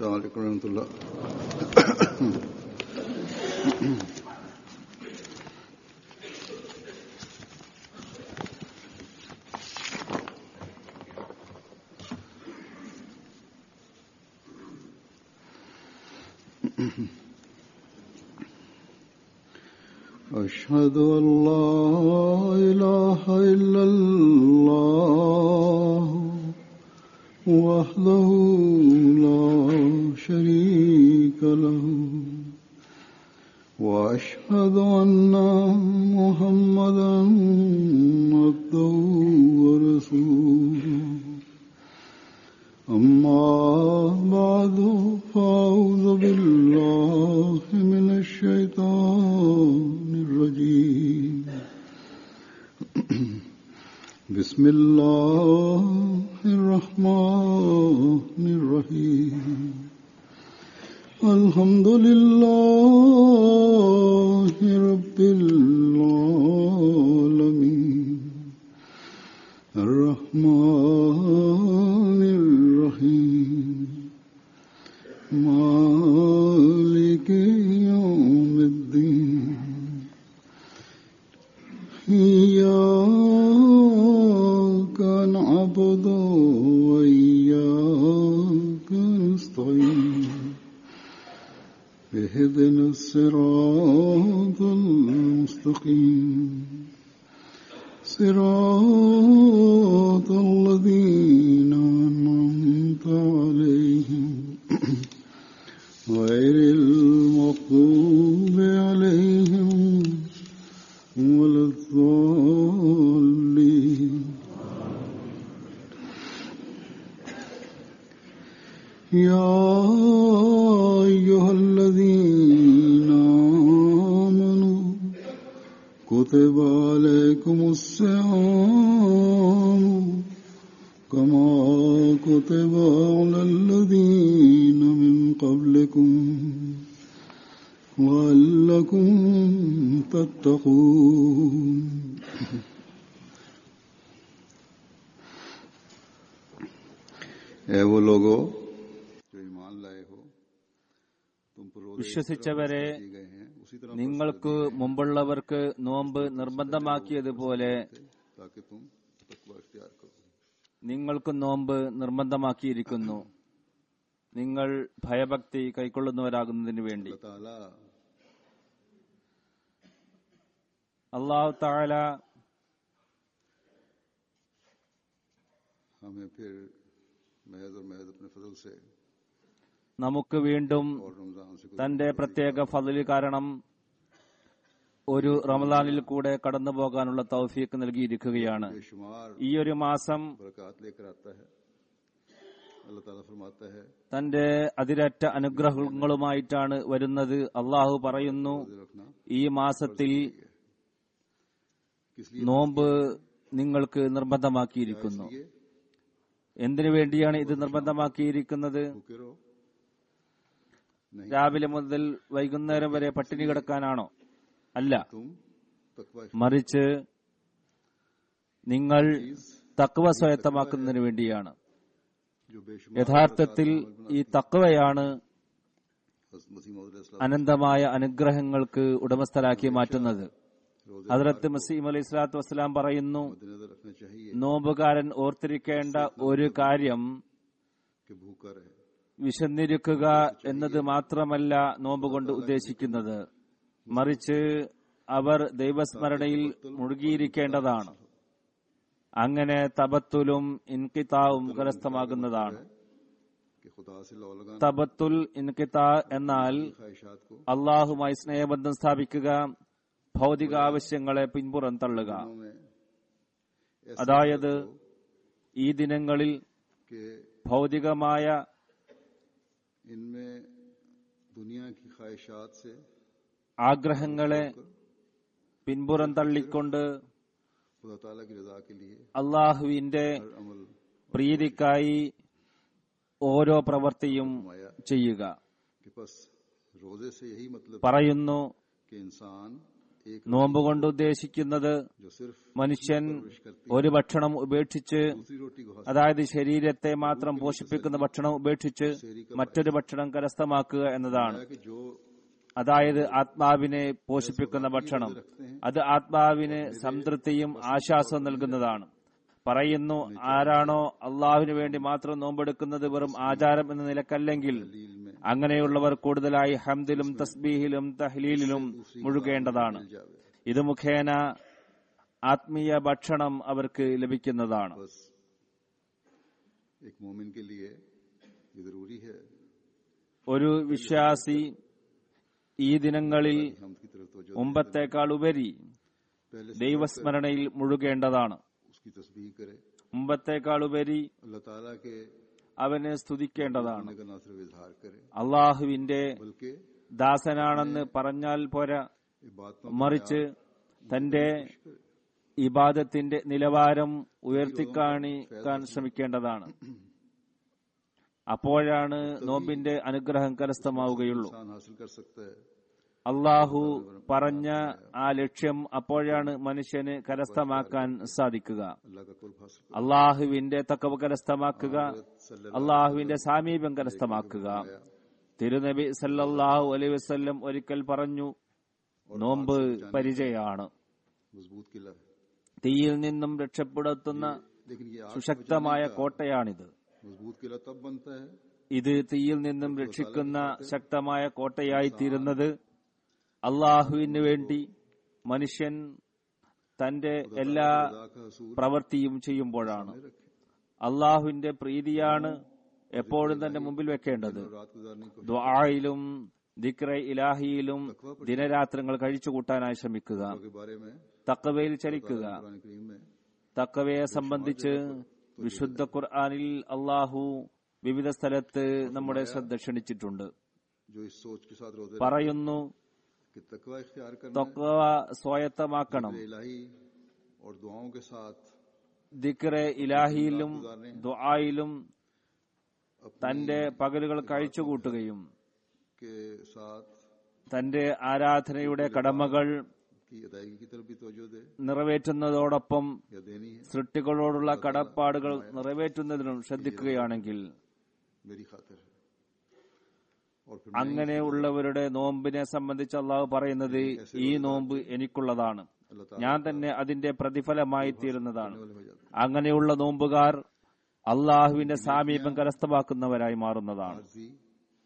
السلام عليكم ورحمة الله أشهد أن لا إله إلا الله وحده لا شريك له وأشهد أن محمدا عبده ورسوله أما بعد فأعوذ بالله من الشيطان الرجيم بسم الله الرحمن الرحيم الحمد لله رب العالمين الرحمن الرحيم مالك يوم الدين إياك نعبد وإياك نستعين اهدنا الصراط المستقيم صراط الذين أنعمت عليهم غير المغضوب عليهم ولا الضالين يا أيها الذين آمنوا كتب عليكم الصيام كما كتب على الذين من قبلكم لعلكم تتقون اے وہ لوگو جو ایمان لائے ہو تم پر روزے വിശ്വസിച്ചവരെ دی گئے ہیں اسی طرح നിങ്ങൾക്ക് മുമ്പുള്ളവർക്ക് നോമ്പ് നിർബന്ധമാക്കിയതുപോലെ تاکہ تم تقوی اختیار کرو നിങ്ങൾക്ക് നോമ്പ് നിർബന്ധമാക്കിയിരിക്കുന്നു നിങ്ങൾ ഭയഭക്തി കൈക്കൊള്ളുന്നവരാകുന്നതിന് വേണ്ടി اللہ تعالی അള്ളാഹു താല ہمیں پھر محض اور محض اپنے فضل سے നമുക്ക് വീണ്ടും اور رمضان سے گزر തന്റെ പ്രത്യേക ഫضല് കാരണം ഒരു റമദാനിൽ കൂടെ കടന്നു പോകാനുള്ള തൗഫീക്ക് നൽകിയിരിക്കുകയാണ് بے شمار ഈ ഒരു മാസം برکات لے کر آتا ہے اللہ تعالیٰ فرماتا ہے തന്റെ അതിരറ്റ അനുഗ്രഹങ്ങളുമായിട്ടാണ് വരുന്നത് അള്ളാഹു പറയുന്നു روزے رکھنا ഈ മാസത്തിൽ کس لیے നോമ്പ് നിങ്ങൾക്ക് നിർബന്ധമാക്കിയിരിക്കുന്നു یہ എന്തിനു വേണ്ടിയാണ് ഇത് നിർബന്ധമാക്കിയിരിക്കുന്നത് بھوکے رہو نہیں രാവിലെ മുതൽ വൈകുന്നേരം വരെ പട്ടിണി കിടക്കാനാണോ അല്ല تم تقوی മറിച്ച് നിങ്ങൾ തക്വ സ്വായത്തമാക്കുന്നതിന് വേണ്ടിയാണ് جو بے شمار യഥാർത്ഥത്തിൽ ഈ തക്വയാണ് حضرت مسیح موعود علیہ السلام അനന്തമായ അനുഗ്രഹങ്ങൾക്ക് ഉടമസ്ഥരാക്കി മാറ്റുന്നത് روزے ഹദ്രത്ത് മസീം അലൈഹി സ്വലാത്തു വസ്സലാം പറയുന്നു مد نظر رکھنا چاہیے നോമ്പുകാരൻ ഓർത്തിരിക്കേണ്ട ഒരു കാര്യം کہ بھوکا رہے വിശന്നിരിക്കുക എന്നത് മാത്രമല്ല നോമ്പ് കൊണ്ട് ഉദ്ദേശിക്കുന്നത് മറിച്ച് അവർ ദൈവസ്മരണയിൽ മുഴുകിയിരിക്കേണ്ടതാണ് അങ്ങനെ തബത്തുലും ഇൻകിതാവും കരസ്ഥമാകുന്നതാണ് کہ خدا سے لو لگانا തബത്തുൽ ഇൻകിതാ എന്നാൽ خواہشات کو അള്ളാഹുമായി സ്നേഹബന്ധം സ്ഥാപിക്കുക ഭൗതിക ആവശ്യങ്ങളെ പിൻപുറം തള്ളുക دنوں میں ایسا അതായത് ഈ ദിനങ്ങളിൽ کہ ഭൗതികമായ ان میں دنیا کی خواہشات سے ആഗ്രഹങ്ങളെ പിൻപുറം തള്ളിക്കൊണ്ട് خدا تعالیٰ کی رضا کے لیے അള്ളാഹുവിന്റെ ہر عمل പ്രീതിക്കായി ഓരോ പ്രവൃത്തിയും فرمایا ചെയ്യുക کہ بس روزے سے یہی مطلب പറയുന്നു کہ انسان एक നോമ്പ് കൊണ്ട് ഉദ്ദേശിക്കുന്നത് जो सिर्फ മനുഷ്യൻ ഒരു ഭക്ഷണം ഉപേക്ഷിച്ച് दूसरी रोटी को हासिल അതായത് ശരീരത്തെ മാത്രം പോഷിപ്പിക്കുന്ന ഭക്ഷണം ഉപേക്ഷിച്ച് മറ്റൊരു ഭക്ഷണം കരസ്ഥമാക്കുക എന്നതാണ് है कि जो അതായത് ആത്മാവിനെ പോഷിപ്പിക്കുന്ന ഭക്ഷണം അത് ആത്മാവിന് സംതൃപ്തിയും ആശ്വാസവും നൽകുന്നതാണ് പറയുന്നു ആരാണോ അള്ളാഹുവിന് വേണ്ടി മാത്രം നോമ്പെടുക്കുന്നത് വെറും ആചാരം എന്ന നിലക്കല്ലെങ്കിൽ दलील में അങ്ങനെയുള്ളവർ കൂടുതലായി ഹംദിലും തസ്ബീഹിലും തഹ്ലീലിലും മുഴുകേണ്ടതാണ് मिल जावे ഇത് മുഖേന ആത്മീയ ഭക്ഷണം അവർക്ക് ലഭിക്കുന്നതാണ് बस एक मोमिन के लिए ये जरूरी है ഒരു വിശ്വാസി ഈ ദിനങ്ങളിൽ हम की तरफ तो മുമ്പത്തേക്കാൾ ഉപരി पहले से ദൈവസ്മരണയിൽ മുഴുകേണ്ടതാണ് उसकी तस्बीह करे മുമ്പത്തേക്കാൾ ഉപരി अल्लाह ताला के അവനെ സ്തുതിക്കേണ്ടതാണ് होने का ना सिर्फ इजहार करे അള്ളാഹുവിന്റെ बल्कि ദാസനാണെന്ന് പറഞ്ഞാൽ പോരാ बातों മറിച്ച് തന്റെ ഇബാദത്തിന്റെ നിലവാരം ഉയർത്തിക്കാണിക്കാൻ ശ്രമിക്കേണ്ടതാണ് അപ്പോഴാണ് നോമ്പിന്റെ അനുഗ്രഹം കരസ്ഥമാവുകയുള്ളൂ इंसान हासिल कर सकता है അള്ളാഹു പറഞ്ഞ ആ ലക്ഷ്യം അപ്പോഴാണ് മനുഷ്യന് കരസ്ഥമാക്കാൻ സാധിക്കുക अल्लाह का कुर्ब हासिल कर അള്ളാഹുവിന്റെ തക്കവ് കരസ്ഥമാക്കുക അള്ളാഹുവിന്റെ സാമീപ്യം കരസ്ഥമാക്കുക തിരുനബി സല്ലല്ലാഹു അലൈഹി വസല്ലം ഒരിക്കൽ പറഞ്ഞു നോമ്പ് പരിചയാണ് मजबूत किला है തീയിൽ നിന്നും രക്ഷപ്പെടുത്തുന്ന लेकिन ये आग സുശക്തമായ കോട്ടയാണിത് मजबूत किला तब बनता है ഇത് തീയിൽ നിന്നും രക്ഷിക്കുന്ന ശക്തമായ കോട്ടയായി തീരുന്നത് അള്ളാഹുവിന് വേണ്ടി മനുഷ്യൻ തന്റെ എല്ലാ खुदा का हसूल പ്രവൃത്തിയും ചെയ്യുമ്പോഴാണ് रखे അള്ളാഹുവിന്റെ പ്രീതിയാണ് എപ്പോഴും തന്റെ മുമ്പിൽ വെക്കേണ്ടത് रात गुजारने को ദ്വായിലും ദിക്ര ഇലാഹിയിലും ദിനരാത്രങ്ങൾ കഴിച്ചുകൂട്ടാനായി ശ്രമിക്കുക के बारे में തക്കവയിൽ ചലിക്കുക कुरान करीम में തക്കവയെ സംബന്ധിച്ച് വിശുദ്ധ ഖുർആാനിൽ അള്ളാഹു വിവിധ സ്ഥലത്ത് നമ്മുടെ ശ്രദ്ധ ക്ഷണിച്ചിട്ടുണ്ട് जो इस सोच के साथ रोजे പറയുന്നു कि तकवा इख्तियार करना തക്കവ സ്വായത്തമാക്കണം इलाही और दुआओं के साथ ദിക്ര ഇലാഹിയിലും ദുആയിലും തന്റെ പകലുകൾ കഴിച്ചുകൂട്ടുകയും के साथ തന്റെ ആരാധനയുടെ കടമകൾ की अदायगी की तरफ भी तवज्जो दे നിറവേറ്റുന്നതോടൊപ്പം या देनी है സൃഷ്ടികളോടുള്ള കടപ്പാടുകൾ നിറവേറ്റുന്നതിനും ശ്രദ്ധിക്കുകയാണെങ്കിൽ मेरी खातिर है और फिर അങ്ങനെയുള്ളവരുടെ നോമ്പിനെ സംബന്ധിച്ച് അള്ളാഹു പറയുന്നത് ഈ നോമ്പ് എനിക്കുള്ളതാണ് अल्लाह ताला ഞാൻ തന്നെ അതിന്റെ പ്രതിഫലമായി തീരുന്നതാണ് वाले हो जाते അങ്ങനെയുള്ള നോമ്പുകാർ അള്ളാഹുവിന്റെ സാമീപ്യം കരസ്ഥമാക്കുന്നവരായി മാറുന്നതാണ് हैं आरजी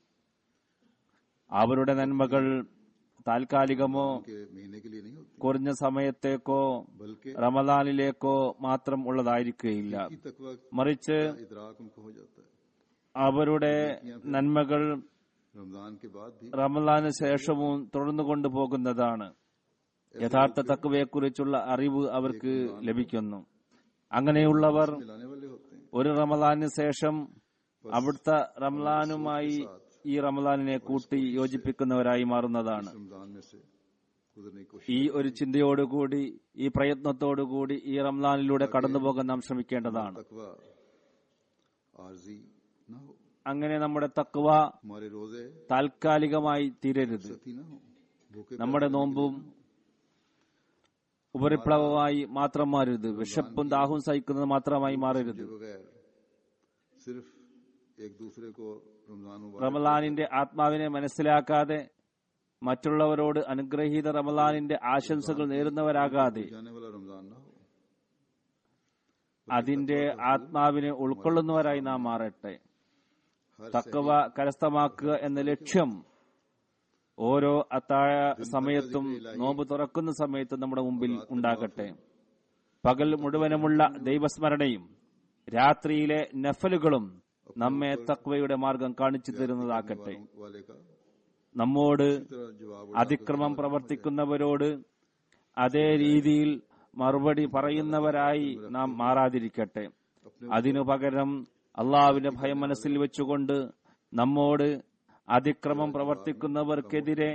അവരുടെ നന്മകൾ താൽക്കാലികമോ के महीने के लिए नहीं होती കുറഞ്ഞ സമയത്തേക്കോ बल्कि റമദാനിലേക്കോ മാത്രം ഉള്ളതായിരിക്കുകയില്ല की तकवा മറിച്ച് का इदराक उनको हो जाता है അവരുടെ നന്മകൾ रमजान के बाद भी റമദാന് ശേഷവും തുടർന്നു കൊണ്ടുപോകുന്നതാണ് യഥാർത്ഥ തക്കവയെക്കുറിച്ചുള്ള അറിവ് അവർക്ക് ലഭിക്കുന്നു അങ്ങനെയുള്ളവർ मिलाने वाले होते हैं ഒരു റമദാനിന് ശേഷം അവിടുത്തെ റമദാനുമായി ഈ റമദാനിനെ കൂട്ടി യോജിപ്പിക്കുന്നവരായി മാറുന്നതാണ് रमजान में से गुजरने की कोशिश ഈ ഒരു ചിന്തയോടുകൂടി ഈ പ്രയത്നത്തോടുകൂടി ഈ റംലാനിലൂടെ കടന്നുപോകാൻ നാം ശ്രമിക്കേണ്ടതാണ് तकवा आरजी ना हो അങ്ങനെ നമ്മുടെ തക്വ हमारे रोजे താൽക്കാലികമായി തീരരുത് सती ना हो भूखे നമ്മുടെ നോമ്പും ഉപരിപ്ലവമായി മാത്രം മാറരുത് വിശപ്പും ദാഹവും സഹിക്കുന്നത് മാത്രമായി മാറരുത് के बगैर सिर्फ एक दूसरे को रमजान मुबारक റമലാനിന്റെ ആത്മാവിനെ മനസ്സിലാക്കാതെ മറ്റുള്ളവരോട് അനുഗ്രഹീത റമലാനിന്റെ ആശംസകൾ നേരുന്നവരാകാതെ जाने वाला रमजान ना हो അതിന്റെ ആത്മാവിനെ ഉൾക്കൊള്ളുന്നവരായി നാം മാറട്ടെ हर തക്കവ കരസ്ഥമാക്കുക എന്ന ലക്ഷ്യം ഓരോ അത്താഴ സമയത്തും നോമ്പ് തുറക്കുന്ന സമയത്തും നമ്മുടെ മുമ്പിൽ ഉണ്ടാകട്ടെ പകൽ മുഴുവനുമുള്ള ദൈവസ്മരണയും രാത്രിയിലെ നഫലുകളും നമ്മെ തക്വയുടെ മാർഗം കാണിച്ചു തരുന്നതാക്കട്ടെ वाले का നമ്മോട് तरह जवाब അതിക്രമം പ്രവർത്തിക്കുന്നവരോട് അതേ രീതിയിൽ മറുപടി പറയുന്നവരായി നാം മാറാതിരിക്കട്ടെ അതിനു പകരം അള്ളാവിന്റെ ഭയം മനസ്സിൽ വെച്ചുകൊണ്ട് നമ്മോട് അതിക്രമം പ്രവർത്തിക്കുന്നവർക്കെതിരെ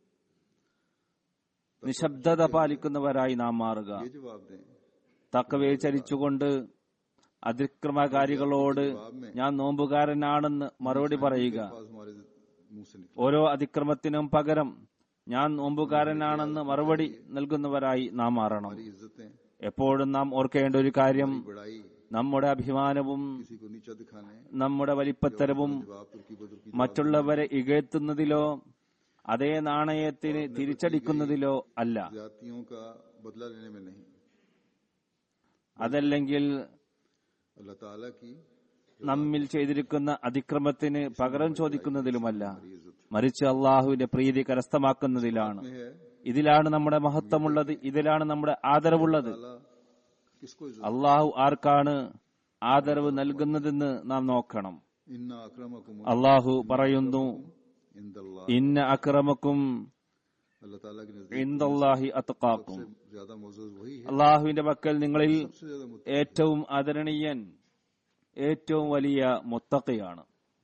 നിശബ്ദത പാലിക്കുന്നവരായി നാം മാറുക ये जवाब दें തക്കവയെ ചരിച്ചുകൊണ്ട് അതിക്രമകാരികളോട് ഞാൻ നോമ്പുകാരനാണെന്ന് മറുപടി പറയുക पास हमारे मुंह से निकले ഓരോ അതിക്രമത്തിനും പകരം ഞാൻ നോമ്പുകാരനാണെന്ന് മറുപടി നൽകുന്നവരായി നാം മാറണം हमारी इज्जतें എപ്പോഴും നാം ഓർക്കേണ്ട ഒരു കാര്യം बड़ाई നമ്മുടെ അഭിമാനവും किसी को नीचा दिखाने നമ്മുടെ വലിപ്പത്തരവും जवाब तुर्की बदर की മറ്റുള്ളവരെ ഇകഴ്ത്തുന്നതിലോ അതേ നാണയത്തിന് തിരിച്ചടിക്കുന്നതിലോ അല്ല जातियों का बदला लेने में नहीं അതല്ലെങ്കിൽ अल्लाह ताला की നമ്മിൽ ചെയ്തിരിക്കുന്ന അതിക്രമത്തിന് പകരം ചോദിക്കുന്നതിലുമല്ല इज्जत മറിച്ച് അള്ളാഹുവിന്റെ പ്രീതി കരസ്ഥമാക്കുന്നതിലാണ് में है ഇതിലാണ് നമ്മുടെ മഹത്വമുള്ളത് ഇതിലാണ് നമ്മുടെ ആദരവുള്ളത് ताला किसको इज्जत അള്ളാഹു ആർക്കാണ് ആദരവ് നൽകുന്നതെന്ന് നാം നോക്കണം इन्ना अक्रमकुम അള്ളാഹു പറയുന്നു इंदल्लाह ഇന്ന അക്രമക്കും अल्लाह ताला के नजदीक ഇന്ദല്ലാഹി അത്കാക്കും सबसे ज्यादा मोजज वही है അള്ളാഹുവിന്റെ പക്കൽ നിങ്ങളിൽ सबसे ज्यादा मुत- ഏറ്റവും ആദരണീയൻ ഏറ്റവും വലിയ മുത്തക്കയാണ്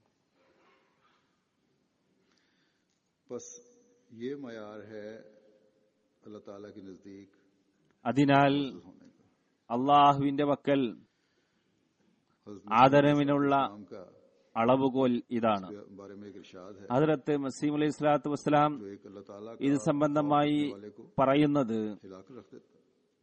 बस ये मयार है अल्लाह ताला के नजदीक അതിനാൽ होने का അള്ളാഹുവിന്റെ പക്കൽ हजरत ആദരവിനുള്ള नाम का അളവുകോൽ ഇതാണ് बारे में एक इरशाद है ഹജറത്ത് മസീം അലൈഹി സ്വലാത്തു വസ്സലാം जो एक अल्लाह ताला ഇത് का സംബന്ധമായി वाले को പറയുന്നത് हिलाकर रख देता है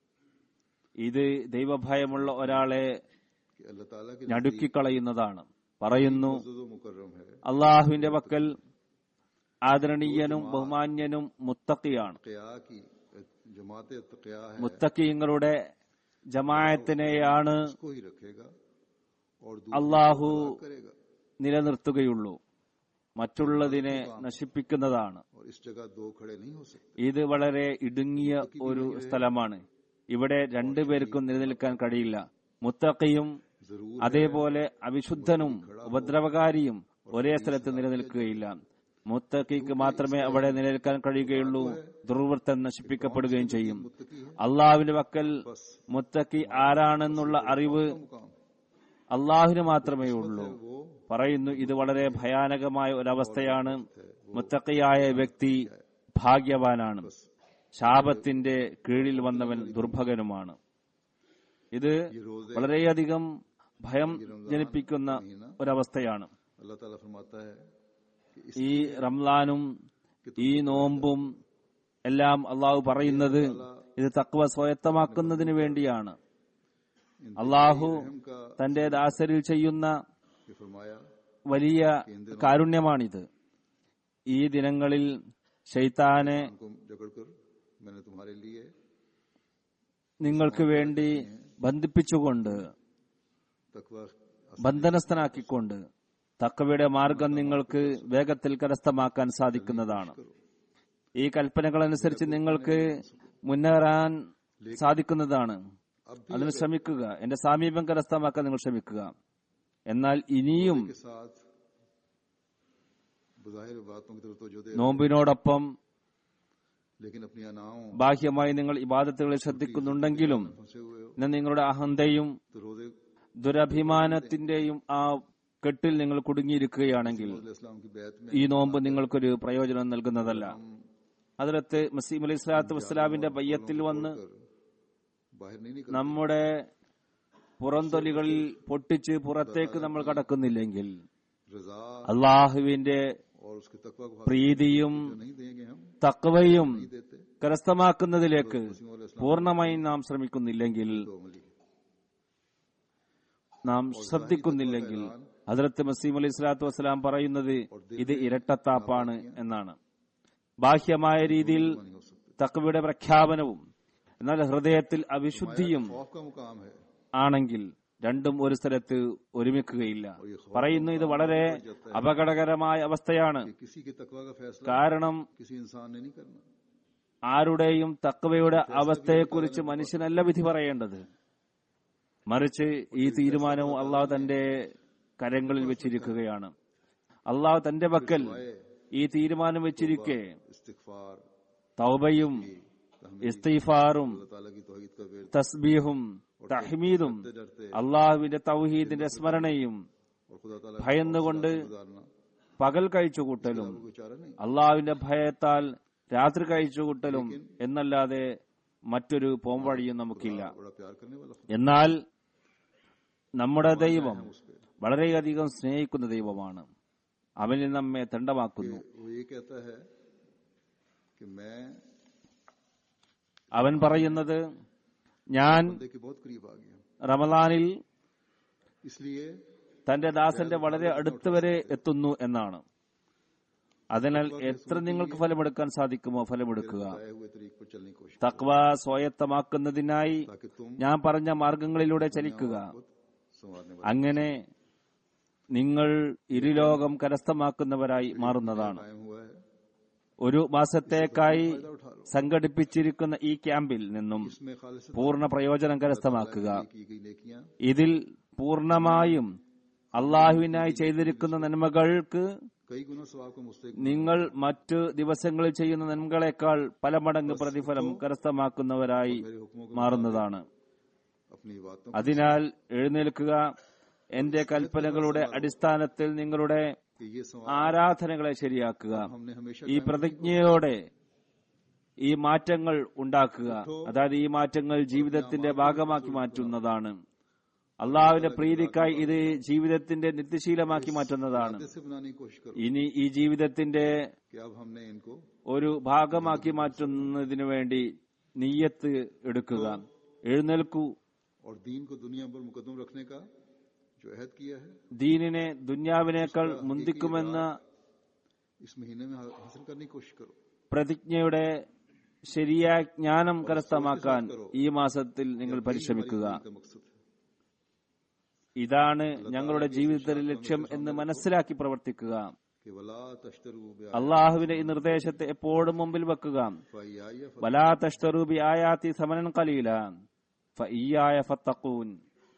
ഇത് ദൈവഭയമുള്ള ഒരാളെ कि अल्लाह ताला के ഞടുക്കിക്കളയുന്നതാണ് പറയുന്നു नजदो मुकर्रम है അള്ളാഹുവിന്റെ പക്കൽ ആദരണീയനും ബഹുമാന്യനും മുത്തക്കിയാണ് क़या की जमात क़या है മുത്തക്കിങ്ങളുടെ ജമായത്തിനെയാണ് उसको ही रखेगा और അള്ളാഹു दूसरा करेगा നിലനിർത്തുകയുള്ളൂ മറ്റുള്ളതിനെ നശിപ്പിക്കുന്നതാണ് और इस जगह दो खड़े नहीं हो सकते ഇത് വളരെ ഇടുങ്ങിയ ഒരു സ്ഥലമാണ് ഇവിടെ രണ്ടുപേർക്കും നിലനിൽക്കാൻ കഴിയില്ല മുത്തക്കിയും जरूर അതേപോലെ അവിശുദ്ധനും ഉപദ്രവകാരിയും ഒരേ സ്ഥലത്ത് നിലനിൽക്കുകയില്ല മുത്തക്കിക്ക് മാത്രമേ അവിടെ നിലനിൽക്കാൻ കഴിയുകയുള്ളൂ ദുർവൃത്തൻ നശിപ്പിക്കപ്പെടുകയും ചെയ്യും मुत्तकी है അള്ളാഹുവിന്റെ പക്കൽ മുത്തക്കി ആരാണെന്നുള്ള അറിവ് मुकाम അള്ളാഹുവിന് മാത്രമേ ഉള്ളൂ वो പറയുന്നു ഇത് വളരെ ഭയാനകമായ ഒരവസ്ഥയാണ് മുത്തക്കിയായ വ്യക്തി ഭാഗ്യവാനാണ് ശാപത്തിന്റെ കീഴിൽ വന്നവൻ ദുർഭകനുമാണ് ഇത് ये रोजे വളരെയധികം ഭയം ജനിപ്പിക്കുന്ന ഒരവസ്ഥയാണ് अल्लाह ताला फरमाता है कि इस ഈ റംലാനും ഈ നോമ്പും എല്ലാം അള്ളാഹു പറയുന്നത് ഇത് തക്വ സ്വായത്തമാക്കുന്നതിന് വേണ്ടിയാണ് അള്ളാഹു रहम का തന്റെ ദാസരിൽ ചെയ്യുന്ന ये फरमाया വലിയ കാരുണ്യമാണിത് ഈ ദിനങ്ങളിൽ ശൈത്താനെ उनको जकड़कर मैंने तुम्हारे लिए നിങ്ങൾക്ക് വേണ്ടി ബന്ധിപ്പിച്ചുകൊണ്ട് तकवा ബന്ധനസ്ഥനാക്കിക്കൊണ്ട് തക്കവയുടെ മാർഗം നിങ്ങൾക്ക് വേഗത്തിൽ കരസ്ഥമാക്കാൻ സാധിക്കുന്നതാണ് ഈ കൽപ്പനകളനുസരിച്ച് നിങ്ങൾക്ക് മുന്നേറാൻ സാധിക്കുന്നതാണ് അതിന് ശ്രമിക്കുക എന്റെ സാമീപ്യം കരസ്ഥമാക്കാൻ നിങ്ങൾ ശ്രമിക്കുക എന്നാൽ ഇനിയും के साथ बज़ाहिर बातों की तरफ तो दे നോമ്പിനോടൊപ്പം लेकिन अपनी अनाओं ബാഹ്യമായി നിങ്ങൾ ഇബാദത്തുകളിൽ ശ്രദ്ധിക്കുന്നുണ്ടെങ്കിലും फंसे हुए हो ഇന്ന് നിങ്ങളുടെ അഹന്തയും तो रोजे ദുരഭിമാനത്തിന്റെയും ആ കെട്ടിൽ നിങ്ങൾ കുടുങ്ങിയിരിക്കുകയാണെങ്കിൽ इस्लाम की बैत में ഈ നോമ്പ് നിങ്ങൾക്കൊരു പ്രയോജനം നൽകുന്നതല്ല അതിലത്ത് മസീം അലൈഹി സ്വലാത്തു വസ്സലാമിന്റെ ബയ്യത്തിൽ വന്ന് कर बाहर नहीं निकल നമ്മുടെ പുറംതൊലികളിൽ പൊട്ടിച്ച് പുറത്തേക്ക് നമ്മൾ കടക്കുന്നില്ലെങ്കിൽ रजा അള്ളാഹുവിന്റെ और उसके तकवा को हासिल പ്രീതിയും नहीं देंगे हम തക്വയും देते കരസ്ഥമാക്കുന്നതിലേക്ക് പൂർണ്ണമായും നാം ശ്രമിക്കുന്നില്ലെങ്കിൽ तो अमली നാം ശ്രദ്ധിക്കുന്നില്ലെങ്കിൽ ഹജറത്ത് മസീം അലൈഹി സ്വലാത്തു വസ്സലാം പറയുന്നത് ഇത് ഇരട്ടത്താപ്പാണ് എന്നാണ് ബാഹ്യമായ രീതിയിൽ नहीं हो सकते തക്വയുടെ പ്രഖ്യാപനവും എന്നാൽ ഹൃദയത്തിൽ അവിശുദ്ധിയും खौफ का मुकाम है ആണെങ്കിൽ രണ്ടും ഒരു സ്ഥലത്ത് ഒരുമിക്കുകയില്ല പറയുന്നു ഇത് വളരെ അപകടകരമായ അവസ്ഥയാണ് कि किसी के तकवा का फैसला കാരണം किसी इंसान ने नहीं करना ആരുടെയും തക്കവയുടെ അവസ്ഥയെക്കുറിച്ച് മനുഷ്യനല്ല വിധി പറയേണ്ടത് മറിച്ച് ഈ തീരുമാനവും അള്ളാഹു തന്റെ കരങ്ങളിൽ വെച്ചിരിക്കുകയാണ് അള്ളാഹു തന്റെ പക്കൽ ഈ തീരുമാനം വെച്ചിരിക്കെ इस्तिगफार തൗബയും ഇസ്തീഫാറും अल्लाह ताला की तौहीद का वेद തസ്ബീഹും തഹ്മീദും डरते അള്ളാഹുവിന്റെ തൗഹീദിന്റെ സ്മരണയും और खुदा ताला ഭയന്നുകൊണ്ട് गुजारना പകൽ കഴിച്ചുകൂട്ടലും कोई चारा नहीं അള്ളാഹുവിന്റെ ഭയത്താൽ രാത്രി കഴിച്ചുകൂട്ടലും എന്നല്ലാതെ മറ്റൊരു പോംവഴിയും നമുക്കില്ല बड़ा प्यार करने वाला खुदा എന്നാൽ നമ്മുടെ ദൈവം വളരെയധികം സ്നേഹിക്കുന്ന ദൈവമാണ് അവനിൽ നമ്മെ തണ്ടമാക്കുന്നു वो ये कहता है कि मैं അവൻ പറയുന്നത് ഞാൻ बंदे के बहुत करीब आ गया റമദാനിൽ इसलिए തന്റെ ദാസന്റെ വളരെ അടുത്ത് വരെ എത്തുന്നു എന്നാണ് അതിനാൽ എത്ര നിങ്ങൾക്ക് ഫലമെടുക്കാൻ സാധിക്കുമോ ഫലമെടുക്കുക बताए हुए तरीक पर चलने की कोशिश തക്വ സ്വായത്തമാക്കുന്നതിനായി ताकि तुम ഞാൻ പറഞ്ഞ മാർഗങ്ങളിലൂടെ ചലിക്കുക खुद संवारने वाले അങ്ങനെ നിങ്ങൾ ഇരുലോകം കരസ്ഥമാക്കുന്നവരായി മാറുന്നതാണ് कायम हुआ है ഒരു മാസത്തേക്കായി സംഘടിപ്പിച്ചിരിക്കുന്ന ഈ ക്യാമ്പിൽ നിന്നും इसमें खालिस പൂർണ്ണ പ്രയോജനം കരസ്ഥമാക്കുക की गई नेकियां ഇതിൽ പൂർണ്ണമായും അള്ളാഹുവിനായി ചെയ്തിരിക്കുന്ന നന്മകൾക്ക് कई गुना सवाब को मुस्तक നിങ്ങൾ മറ്റു ദിവസങ്ങളിൽ ചെയ്യുന്ന നന്മകളെക്കാൾ പല മടങ്ങ് പ്രതിഫലം കരസ്ഥമാക്കുന്നവരായി मेरे हुक्मों को മാറുന്നതാണ് अपनी बातों അതിനാൽ എഴുന്നേൽക്കുക എന്റെ കൽപ്പനകളുടെ അടിസ്ഥാനത്തിൽ നിങ്ങളുടെ कि ये सवाब ആരാധനകളെ ശരിയാക്കുക हमने हमेशा ഈ പ്രതിജ്ഞയോടെ ഈ മാറ്റങ്ങൾ ഉണ്ടാക്കുക അതായത് ഈ മാറ്റങ്ങൾ ജീവിതത്തിന്റെ ഭാഗമാക്കി മാറ്റുന്നതാണ് അള്ളാഹുവിന്റെ പ്രീതിക്കായി ഇത് ജീവിതത്തിന്റെ നിത്യശീലമാക്കി മാറ്റുന്നതാണ് से बनाने की कोशिश करो ഇനി ഈ ജീവിതത്തിന്റെ कि अब हमने इनको ഒരു ഭാഗമാക്കി മാറ്റുന്നതിനു വേണ്ടി നീയത്ത് എടുക്കുക എഴുന്നേൽക്കൂ और दीन को दुनिया पर मुकदम रखने का जो अहद किया है ദീനിനെ ദുന്യാവിനേക്കാൾ മുന്തിക്കുമെന്ന इस महीने में हा- हासिल करने की कोशिश करो പ്രതിജ്ഞയുടെ ശരിയായ ജ്ഞാനം കരസ്ഥമാക്കാൻ ഈ മാസത്തിൽ നിങ്ങൾ പരിശ്രമിക്കുക हमारी जिंदगी का मकसद है ഇതാണ് ഞങ്ങളുടെ ജീവിതത്തിലെ ലക്ഷ്യം എന്ന് മനസ്സിലാക്കി പ്രവർത്തിക്കുക कि वला तश्तरू അള്ളാഹുവിന്റെ ഈ നിർദ്ദേശത്തെ എപ്പോഴും മുമ്പിൽ വെക്കുക बिया വലാ തഷ്തറൂബി ആയാത്തി സമനൻ കലീല ഫഇയ്യായ ഫത്തഖൂൻ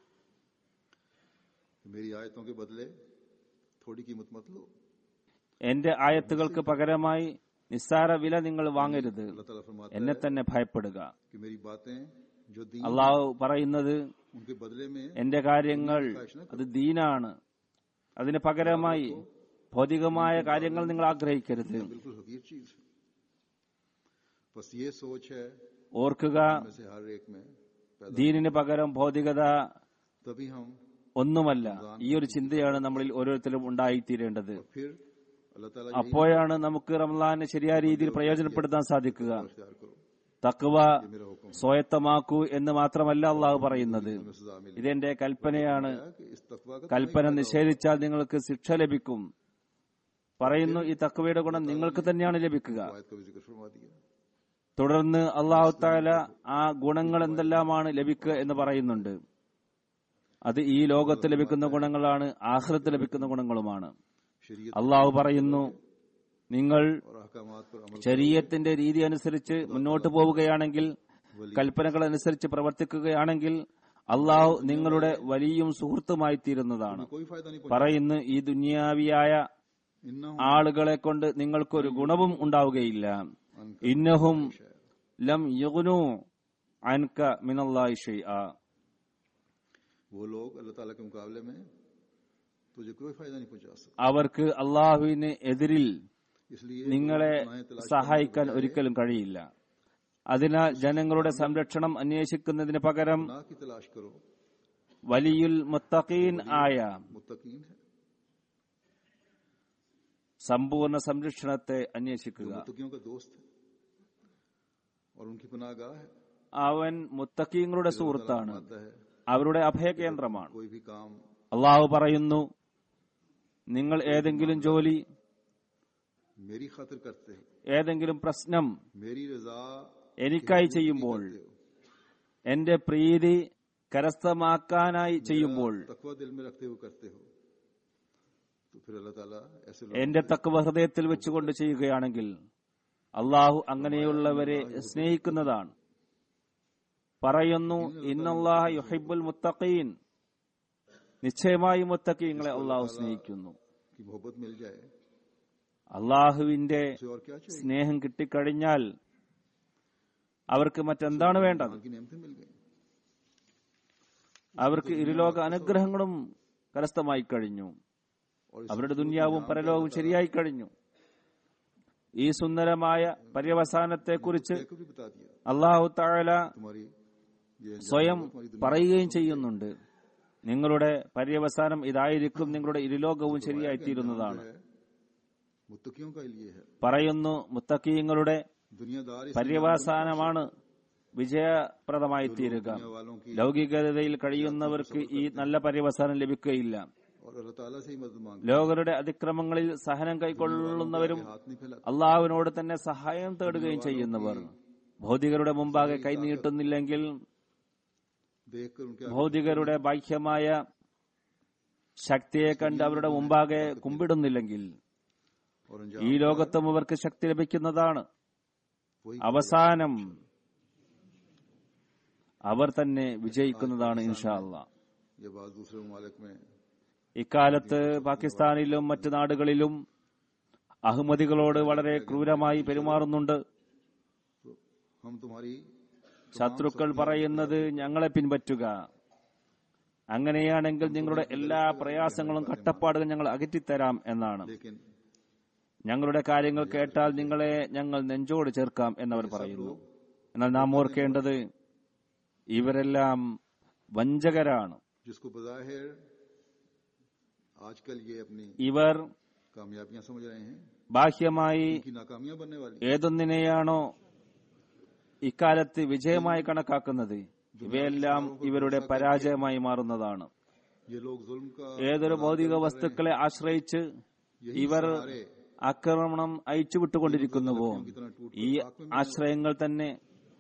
मेरी आयतों के बदले थोड़ी कीमत मत लो എന്റെ ആയത്തുകൾക്ക് പകരമായി നിസ്സാര വില നിങ്ങൾ വാങ്ങരുത് अल्लाह ताला फरमाता എന്നെ തന്നെ ഭയപ്പെടുക कि मेरी बातें जो दीन അള്ളാഹു പറയുന്നത് उनके बदले में എന്റെ കാര്യങ്ങൾ അത് ദീനാണ് അതിന് പകരമായി ഭൗതികമായ കാര്യങ്ങൾ നിങ്ങൾ ആഗ്രഹിക്കരുത് बिल्कुल हकीर चीज है बस ये सोच है ഓർക്കുക में से हर एक में पैदा ദീനിന് പകരം ഭൗതികത तभी हम ഒന്നുമല്ല ഈ ഒരു ചിന്തയാണ് നമ്മളിൽ ഓരോരുത്തരും ഉണ്ടായിത്തീരേണ്ടത് फिर अल्लाह ताला അപ്പോഴാണ് നമുക്ക് റംലാനെ ശരിയായ രീതിയിൽ പ്രയോജനപ്പെടുത്താൻ സാധിക്കുക इख्तियार करो തക്വ मेरा हुक्म സ്വായത്തമാക്കൂ എന്ന് മാത്രമല്ല അള്ളാഹു പറയുന്നത് में सजा मिले ഇതെന്റെ കൽപ്പനയാണ് कि इस तकवा का കൽപ്പന നിഷേധിച്ചാൽ നിങ്ങൾക്ക് ശിക്ഷ ലഭിക്കും പറയുന്നു ഈ തക്വയുടെ ഗുണം നിങ്ങൾക്ക് തന്നെയാണ് ലഭിക്കുക आयत का भी जिक्र फरमा दिया തുടർന്ന് അള്ളാഹു താല ആ ഗുണങ്ങൾ എന്തെല്ലാമാണ് ലഭിക്കുക എന്ന് പറയുന്നുണ്ട് അത് ഈ ലോകത്ത് ലഭിക്കുന്ന ഗുണങ്ങളാണ് ആഹ്റത്ത് ലഭിക്കുന്ന ഗുണങ്ങളുമാണ് शरीयत അള്ളാഹു പറയുന്നു നിങ്ങൾ और अहकामात पर अमल ശരീരത്തിന്റെ രീതി അനുസരിച്ച് മുന്നോട്ട് പോവുകയാണെങ്കിൽ കൽപ്പനകൾ അനുസരിച്ച് പ്രവർത്തിക്കുകയാണെങ്കിൽ അള്ളാഹു നിങ്ങളുടെ വലിയും സുഹൃത്തുമായി തീരുന്നതാണ് कोई फायदा नहीं പറയുന്നു ഈ ദുനിയാവിയായ पहुंचा इन्ना ആളുകളെ കൊണ്ട് നിങ്ങൾക്കൊരു ഗുണവും ഉണ്ടാവുകയില്ല ഇന്നഹും ലം യുഗ്നു അൻക മിനല്ലാഹി ഷൈആ वो लोग अल्लाह ताला के मुकाबले में तुझे कोई फायदा नहीं पहुंचा सकते അവർക്ക് അള്ളാഹുവിന് എതിരിൽ इसलिए നിങ്ങളെ गुनाहें तलाश സഹായിക്കാൻ ഒരിക്കലും കഴിയില്ല അതിനാൽ ജനങ്ങളുടെ സംരക്ഷണം അന്വേഷിക്കുന്നതിന് പകരം गुनाह की तलाश करो വലിയുൽ മുത്തഖീൻ ആയ मुत्तकीन है സമ്പൂർണ്ണ സംരക്ഷണത്തെ അന്വേഷിക്കുക मुत्तकियों का दोस्त है और उनकी पनाहगाह है അവൻ മുത്തഖീങ്ങളുടെ സുഹൃത്താണ് आता है അവരുടെ അഭയകേന്ദ്രമാണ് कोई भी काम അള്ളാഹു പറയുന്നു നിങ്ങൾ ഏതെങ്കിലും ജോലി मेरी खातिर करते हो ഏതെങ്കിലും പ്രശ്നം मेरी रजा എനിക്കായി ചെയ്യുമ്പോൾ എന്റെ പ്രീതി കരസ്ഥമാക്കാനായി ചെയ്യുമ്പോൾ तकवा दिल में रखते हुए करते हो तो फिर अल्लाह ताला ऐसे लोग എന്റെ തക്കവ ഹൃദയത്തിൽ വെച്ചുകൊണ്ട് ചെയ്യുകയാണെങ്കിൽ അള്ളാഹു അങ്ങനെയുള്ളവരെ സ്നേഹിക്കുന്നതാണ് പറയുന്നു ഇന്നല്ലാഹ യുഹിബുൽ മുത്തഖീൻ നിശ്ചയമായി മുത്തഖീങ്ങളെ അള്ളാഹു സ്നേഹിക്കുന്നു की मोहब्बत मिल जाए അള്ളാഹുവിന്റെ उसे और क्या चाहिए സ്നേഹം കിട്ടിക്കഴിഞ്ഞാൽ അവർക്ക് മറ്റെന്താണ് വേണ്ടത് की नेमतें मिल गई അവർക്ക് ഇരുലോക അനുഗ്രഹങ്ങളും കരസ്ഥമായി കഴിഞ്ഞു और इस അവരുടെ ദുന്യാവും പരലോകവും ശരിയായി കഴിഞ്ഞു ഈ സുന്ദരമായ പര്യവസാനത്തെക്കുറിച്ച് को भी बता दिया അള്ളാഹു താഴല तुम्हारी ये अंजाम സ്വയം होगा, तुम्हारी दुनिया പറയുകയും ചെയ്യുന്നുണ്ട് നിങ്ങളുടെ പര്യവസാനം ഇതായിരിക്കും നിങ്ങളുടെ ഇരുലോകവും ശരിയായിത്തീരുന്നതാണ് है मुत्तकियों का लिए है പറയുന്നു മുത്തക്കീങ്ങളുടെ दुनियादार इस പര്യവസാനമാണ് വിജയപ്രദമായി തീരുക दुनिया वालों की ലൗകികതയിൽ കഴിയുന്നവർക്ക് ഈ നല്ല പര്യവസാനം ലഭിക്കുകയില്ല और अल्लाह ताला से ही मदद मांग ലോകരുടെ അതിക്രമങ്ങളിൽ സഹനം കൈക്കൊള്ളുന്നവരും हाथ नहीं फैलाते അള്ളാഹുവിനോട് തന്നെ സഹായം തേടുകയും ചെയ്യുന്നവർ ഭൗതികരുടെ മുമ്പാകെ കൈനീട്ടുന്നില്ലെങ്കിൽ देखकर उनके ഭൗതികരുടെ ബാഹ്യമായ ശക്തിയെ കണ്ട് അവരുടെ മുമ്പാകെ കുമ്പിടുന്നില്ലെങ്കിൽ और ഈ अंजाम ലോകത്തും അവർക്ക് ശക്തി ലഭിക്കുന്നതാണ് वही അവസാനം അവർ തന്നെ വിജയിക്കുന്നതാണ് ഇൻഷാ അള്ളാ ये बात दूसरे ममालिक में ഇക്കാലത്ത് പാകിസ്ഥാനിലും മറ്റു നാടുകളിലും അഹമ്മദികളോട് വളരെ ക്രൂരമായി പെരുമാറുന്നുണ്ട് तो हम तुम्हारी ശത്രുക്കൾ പറയുന്നത് ഞങ്ങളെ പിൻപറ്റുക അങ്ങനെയാണെങ്കിൽ നിങ്ങളുടെ എല്ലാ പ്രയാസങ്ങളും കട്ടപ്പാടുകളും ഞങ്ങൾ അകറ്റിത്തരാം എന്നാണ് लेकिन ഞങ്ങളുടെ കാര്യങ്ങൾ കേട്ടാൽ നിങ്ങളെ ഞങ്ങൾ നെഞ്ചോട് ചേർക്കാം എന്നവർ പറയുന്നു എന്നാൽ നാം ഓർക്കേണ്ടത് ഇവരെല്ലാം വഞ്ചകരാണ് जिसको बज़ाहिर आजकल ये अपनी ഇവർ कामयाबियां समझ रहे हैं ബാഹ്യമായി की नाकामियां बनने वाली ഏതൊന്നിനെയാണോ ഇക്കാലത്ത് വിജയമായി കണക്കാക്കുന്നത് ഇവയെല്ലാം ഇവരുടെ പരാജയമായി മാറുന്നതാണ് ये लोग जुल्म का ഏതൊരു ഭൗതിക വസ്തുക്കളെ ആശ്രയിച്ച് ഇവർ ആക്രമണം അയച്ചുവിട്ടുകൊണ്ടിരിക്കുന്നുവോ ഈ ആശ്രയങ്ങൾ തന്നെ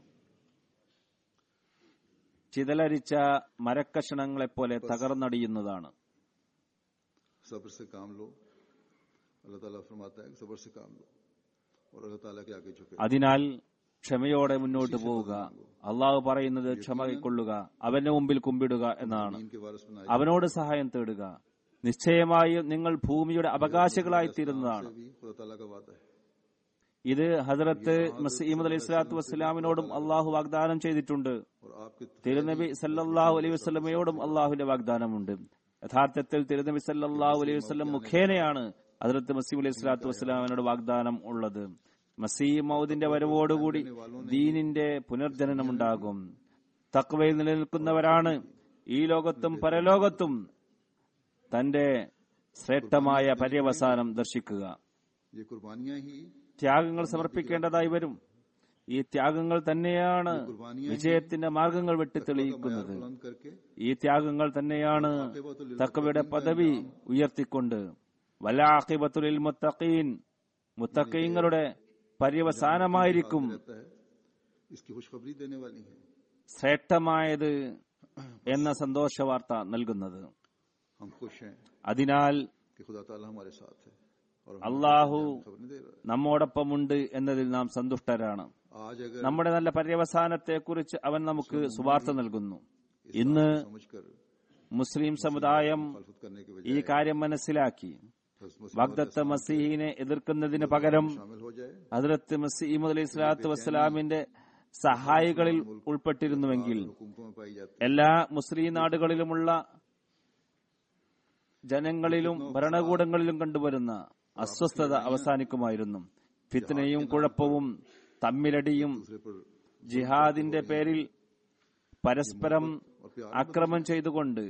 ചിതലരിച്ച മരക്കഷണങ്ങളെപ്പോലെ തകർന്നടിയുന്നതാണ് सब्र से काम लो अल्लाह ताला फरमाता है कि सब्र से काम लो और अल्लाह ताला के आगे झुके അതിനാൽ ക്ഷമയോടെ മുന്നോട്ട് പോവുക അള്ളാഹു പറയുന്നത് ക്ഷമ കൈക്കൊള്ളുക അവന്റെ മുമ്പിൽ കുമ്പിടുക എന്നാണ് इनके वारिस बनाए അവനോട് സഹായം തേടുക നിശ്ചയമായും നിങ്ങൾ ഭൂമിയുടെ അവകാശികളായി തീരുന്നതാണ് भी खुदा ताला का वादा है ഇത് ഹജറത്ത് മസീമദ് അലൈഹി സ്വലാത്തു വസ്സലാമിനോടും അള്ളാഹു വാഗ്ദാനം ചെയ്തിട്ടുണ്ട് और आपके തിരുനബി സല്ലല്ലാഹു അലൈഹി വസ്ലമയോടും അള്ളാഹുവിന്റെ വാഗ്ദാനമുണ്ട് യഥാർത്ഥത്തിൽ തിരുനബി സല്ലല്ലാഹു അലൈഹി വസ്ലം മുഖേനയാണ് ഹജറത്ത് മസീം അലൈഹി സ്വലാത്തു വസ്സലാമിനോട് വാഗ്ദാനം ഉള്ളത് മസീം മൗദിന്റെ വരവോടുകൂടി ദീനിന്റെ പുനർജനനമുണ്ടാകും തക്വയിൽ നിലനിൽക്കുന്നവരാണ് ഈ ലോകത്തും പരലോകത്തും തന്റെ ശ്രേഷ്ഠമായ പര്യവസാനം ദർശിക്കുക ये कुर्बानियां ही ത്യാഗങ്ങൾ സമർപ്പിക്കേണ്ടതായി വരും ഈ ത്യാഗങ്ങൾ തന്നെയാണ് വിജയത്തിന്റെ മാർഗങ്ങൾ വെട്ടിത്തെളിയിക്കുന്നത് बुलंद करके ഈ ത്യാഗങ്ങൾ തന്നെയാണ് തക്കവയുടെ പദവി ഉയർത്തിക്കൊണ്ട് വലാഖിബത്തുലിൽ മുത്തഖീൻ മുത്തഖീങ്ങളുടെ പര്യവസാനമായിരിക്കും रहता है इसकी खुशखबरी देने वाली है ശ്രേഷ്ഠമായത് എന്ന സന്തോഷ വാർത്ത നൽകുന്നത് हम खुश हैं അതിനാൽ कि खुदा ताला हमारे साथ है और हमें അള്ളാഹു खबर नहीं दे रहा है। നമ്മോടൊപ്പമുണ്ട് എന്നതിൽ നാം സന്തുഷ്ടരാണ് आज अगर നമ്മുടെ നല്ല പര്യവസാനത്തെക്കുറിച്ച് അവൻ നമുക്ക് സുവാർത്ത നൽകുന്നു ഇന്ന് समझकर മുസ്ലിം സമുദായം मुखालफत करने के ഈ बजाय കാര്യം മനസ്സിലാക്കി വഗ്ദത്ത മസീഹിനെ എതിർക്കുന്നതിന് പകരം शामिल हो जाए ഹദ്രത്ത് മസീമദ് അലൈഹി സ്വലാത്തു വസ്സലാമിന്റെ സഹായികളിൽ ഉൾപ്പെട്ടിരുന്നുവെങ്കിൽ हुकूमतों में पाई जाती എല്ലാ മുസ്ലിം നാടുകളിലുമുള്ള ജനങ്ങളിലും ഭരണകൂടങ്ങളിലും കണ്ടുവരുന്ന അസ്വസ്ഥത അവസാനിക്കുമായിരുന്നു ഫിത്നയും കുഴപ്പവും തമ്മിലടിയും दूसरे पर ജിഹാദിന്റെ പേരിൽ പരസ്പരം ആക്രമണം ചെയ്തുകൊണ്ട്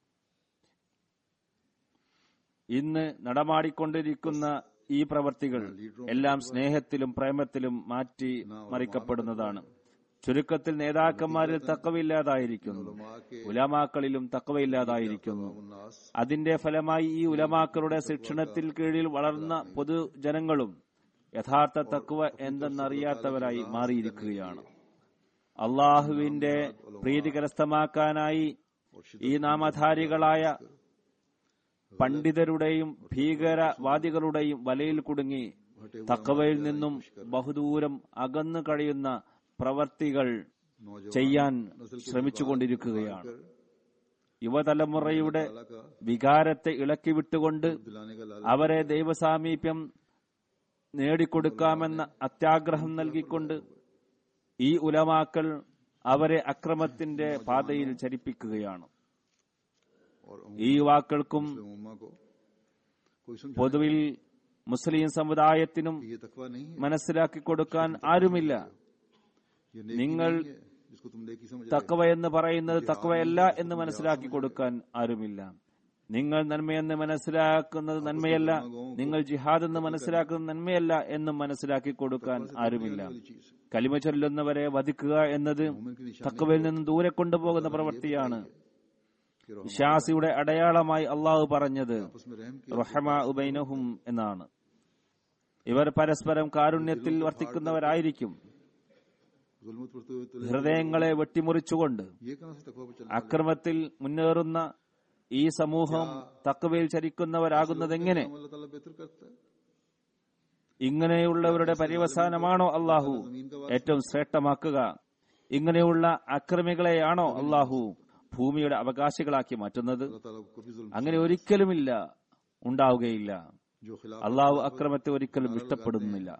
ഇന്ന് നടമാടിക്കൊണ്ടിരിക്കുന്ന ഈ പ്രവർത്തികൾ എല്ലാം സ്നേഹത്തിലും പ്രേമത്തിലും മാറ്റി മറിക്കപ്പെടുന്നതാണ് ചുരുക്കത്തിൽ നേതാക്കന്മാരിൽ തക്കവയില്ലാതായിരിക്കുന്നു ഉലമാക്കളിലും തക്കവയില്ലാതായിരിക്കുന്നു उन्नास അതിന്റെ ഫലമായി ഈ ഉലമാക്കളുടെ ശിക്ഷണത്തിൽ കീഴിൽ വളർന്ന പൊതുജനങ്ങളും യഥാർത്ഥ തക്കുവ എന്തെന്നറിയാത്തവരായി മാറിയിരിക്കുകയാണ് അള്ളാഹുവിന്റെ പ്രീതി കരസ്ഥമാക്കാനായി ഈ നാമധാരികളായ പണ്ഡിതരുടെയും ഭീകരവാദികളുടെയും വലയിൽ കുടുങ്ങി തക്കവയിൽ നിന്നും ബഹുദൂരം അകന്നു കഴിയുന്ന പ്രവർത്തികൾ ചെയ്യാൻ ശ്രമിച്ചുകൊണ്ടിരിക്കുകയാണ് യുവതലമുറയുടെ വികാരത്തെ ഇളക്കിവിട്ടുകൊണ്ട് दिलाने का लालच അവരെ ദൈവസാമീപ്യം നേടിക്കൊടുക്കാമെന്ന അത്യാഗ്രഹം നൽകിക്കൊണ്ട് ഈ ഉലമാക്കൾ അവരെ അക്രമത്തിന്റെ പാതയിൽ ചരിപ്പിക്കുകയാണ് और ഈ യുവാക്കൾക്കും उम्मा को कोई समझ പൊതുവിൽ മുസ്ലിം സമുദായത്തിനും ये तकवा नहीं है മനസ്സിലാക്കി കൊടുക്കാൻ ആരുമില്ല ये नेकी നിങ്ങൾ नहीं है जिसको तुम नेकी समझ रहे തക്കവ എന്ന് പറയുന്നത് തക്കവയല്ല എന്ന് മനസ്സിലാക്കി കൊടുക്കാൻ ആരുമില്ല നിങ്ങൾ നന്മയെന്ന് മനസ്സിലാക്കുന്നത് നന്മയല്ല നിങ്ങൾ ജിഹാദ് എന്ന് മനസ്സിലാക്കുന്നത് നന്മയല്ല എന്നും മനസ്സിലാക്കി കൊടുക്കാൻ ആരുമില്ല वाली चीज है കലിമ ചൊല്ലുന്നവരെ വധിക്കുക എന്നത് मोमिन की निशानी തക്കവയിൽ നിന്നും ദൂരെ കൊണ്ടുപോകുന്ന പ്രവൃത്തിയാണ് कि रोह വിശ്വാസിയുടെ അടയാളമായി അള്ളാഹു പറഞ്ഞത് आपस में रहम की റഹമ ഉബൈനഹും എന്നാണ് ഇവർ പരസ്പരം കാരുണ്യത്തിൽ വർത്തിക്കുന്നവരായിരിക്കും जुल्मत करते हुए तो ഹൃദയങ്ങളെ വെട്ടിമുറിച്ചുകൊണ്ട് ये कहां से तकवा पे चलना അക്രമത്തിൽ മുന്നേറുന്ന ഈ സമൂഹം തക്കവയിൽ ചരിക്കുന്നവരാകുന്നതെങ്ങനെ अल्लाह ताला बेहतर करता है ഇങ്ങനെയുള്ളവരുടെ പര്യവസാനമാണോ അള്ളാഹു ഏറ്റവും ശ്രേഷ്ഠമാക്കുക ഇങ്ങനെയുള്ള അക്രമികളെയാണോ അള്ളാഹു ഭൂമിയുടെ അവകാശികളാക്കി മാറ്റുന്നത് अल्लाह ताला को कभी जुल्म അങ്ങനെ ഒരിക്കലുമില്ല ഉണ്ടാവുകയില്ല जो खिलाफ അള്ളാഹു അക്രമത്തെ ഒരിക്കലും ഇഷ്ടപ്പെടുന്നില്ല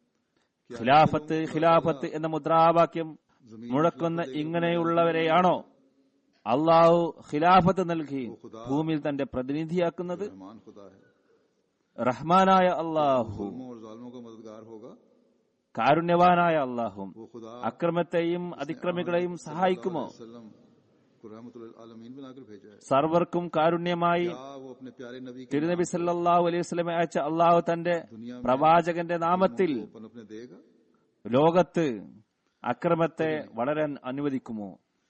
ഖിലാഫത്ത് ഖിലാഫത്ത് എന്ന മുദ്രാവാക്യം മുഴക്കുന്ന ഇങ്ങനെയുള്ളവരെയാണോ അള്ളാഹു ഖിലാഫത്ത് നൽകി ഭൂമിയിൽ തന്റെ പ്രതിനിധിയാക്കുന്നത് रहमान खुदा है റഹ്മാനായ അള്ളാഹു जुल्मों और जालमों का मददगार होगा കാരുണ്യവാനായ അള്ളാഹു वो खुदा അക്രമത്തെയും അതിക്രമികളെയും സഹായിക്കുമോ वसल्लम को रहमतुल आलमीन बनाकर भेजा है സർവർക്കും കാരുണ്യമായി क्या वो अपने प्यारे नबी के തിരുനബി സല്ലല്ലാഹു അലൈഹി വസല്ലമെ അയച്ച അള്ളാഹു തന്റെ दुनिया में പ്രവാചകന്റെ നാമത്തിൽ पनपने देगा ലോകത്ത് അക്രമത്തെ വളരാൻ അനുവദിക്കുമോ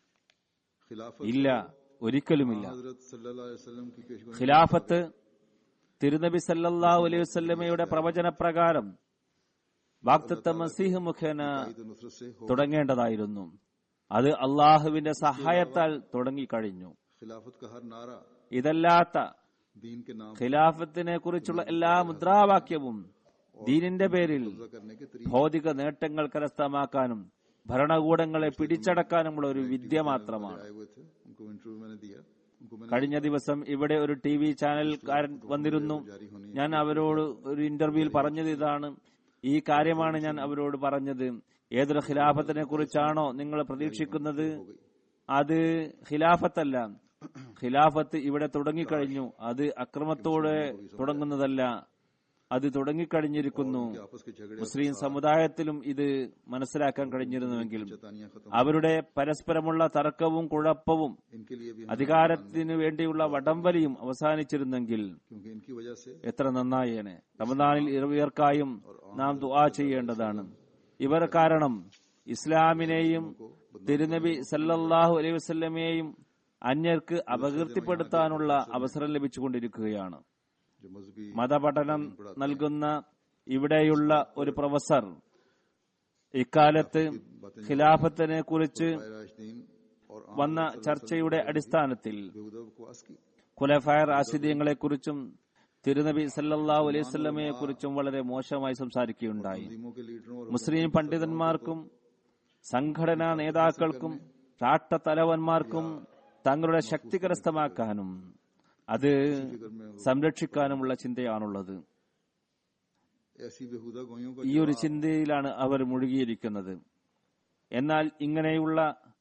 खिलाफत ഇല്ല ഒരിക്കലുമില്ല हजरत सल्लल्लाहु अलैहि वसल्लम की पेशगोई ഖിലാഫത്ത് തിരുനബി സല്ലല്ലാഹു അലൈഹി വസല്ലമയുടെ പ്രവചന പ്രകാരം വാക്തത്വ മസീഹ് മുഖേന ईद नुसरत से हो തുടങ്ങേണ്ടതായിരുന്നു അത് അള്ളാഹുവിന്റെ സഹായത്താൽ തുടങ്ങിക്കഴിഞ്ഞു खिलाफत का हर नारा ഇതല്ലാത്ത दीन के नाम ഖിലാഫത്തിനെ കുറിച്ചുള്ള എല്ലാ മുദ്രാവാക്യവും ദീനിന്റെ പേരിൽ कब्जा करने के तरीके ഭൗതിക നേട്ടങ്ങൾ കരസ്ഥമാക്കാനും ഭരണകൂടങ്ങളെ പിടിച്ചടക്കാനുമുള്ള ഒരു വിദ്യ മാത്രമാണ് आए हुए थे उनको इंटरव्यू मैंने दिया उनको मैंने കഴിഞ്ഞ ദിവസം ഇവിടെ ഒരു ടി വി ചാനൽക്കാരൻ വന്നിരുന്നു जारी होनी ഞാൻ അവരോട് ഒരു ഇന്റർവ്യൂവിൽ പറഞ്ഞത് ഇതാണ് ഈ കാര്യമാണ് ഞാൻ അവരോട് പറഞ്ഞത് ഏതൊരു ഖിലാഫത്തിനെ കുറിച്ചാണോ നിങ്ങൾ പ്രതീക്ഷിക്കുന്നത് അത് ഖിലാഫത്തല്ല ഖിലാഫത്ത് ഇവിടെ തുടങ്ങിക്കഴിഞ്ഞു അത് അക്രമത്തോടെ തുടങ്ങുന്നതല്ല അത് തുടങ്ങിക്കഴിഞ്ഞിരിക്കുന്നു आपस के झगड़े മുസ്ലിം സമുദായത്തിലും ഇത് മനസ്സിലാക്കാൻ കഴിഞ്ഞിരുന്നുവെങ്കിൽ चतानियां खत्म അവരുടെ പരസ്പരമുള്ള തർക്കവും കുഴപ്പവും इनके लिए भी അധികാരത്തിനു വേണ്ടിയുള്ള വടംവലിയും അവസാനിച്ചിരുന്നെങ്കിൽ क्योंकि इनकी वजह से എത്ര നന്നായേനെ റമദാനിൽ ഇറവിയർക്കായും നാം ദുആ ചെയ്യേണ്ടതാണ് ഇവർ കാരണം ഇസ്ലാമിനെയും തിരുനബി സല്ലല്ലാഹു അലൈഹി വസല്ലമയെയും അന്യർക്ക് അപകീർത്തിപ്പെടുത്താനുള്ള അവസരം ലഭിച്ചുകൊണ്ടിരിക്കുകയാണ് जो मजहबी മതപഠനം നൽകുന്ന ഇവിടെയുള്ള ഒരു പ്രൊഫസർ ഇക്കാലത്ത് ഖിലാഫത്തിനെ കുറിച്ച് राजदीन और आम വന്ന ചർച്ചയുടെ അടിസ്ഥാനത്തിൽ बेहुदा बकवास की ഖുലഫായ റാഷിദീങ്ങളെ കുറിച്ചും തിരുനബി സല്ലല്ലാഹു അലൈഹി വസല്ലമയെ കുറിച്ചും വളരെ മോശമായി സംസാരിക്കുകയുണ്ടായി तंजीमों के लीडरों और മുസ്ലിം പണ്ഡിതന്മാർക്കും സംഘടനാ നേതാക്കൾക്കും രാഷ്ട്ര തലവന്മാർക്കും തങ്ങളുടെ ശക്തി കരസ്ഥമാക്കാനും അത് സംരക്ഷിക്കാനുമുള്ള ചിന്തയാണുള്ളത് ऐसी बेहुदा गोयों का ഈ ഒരു ചിന്തയിലാണ് അവർ മുഴുകിയിരിക്കുന്നത് എന്നാൽ ഇങ്ങനെയുള്ള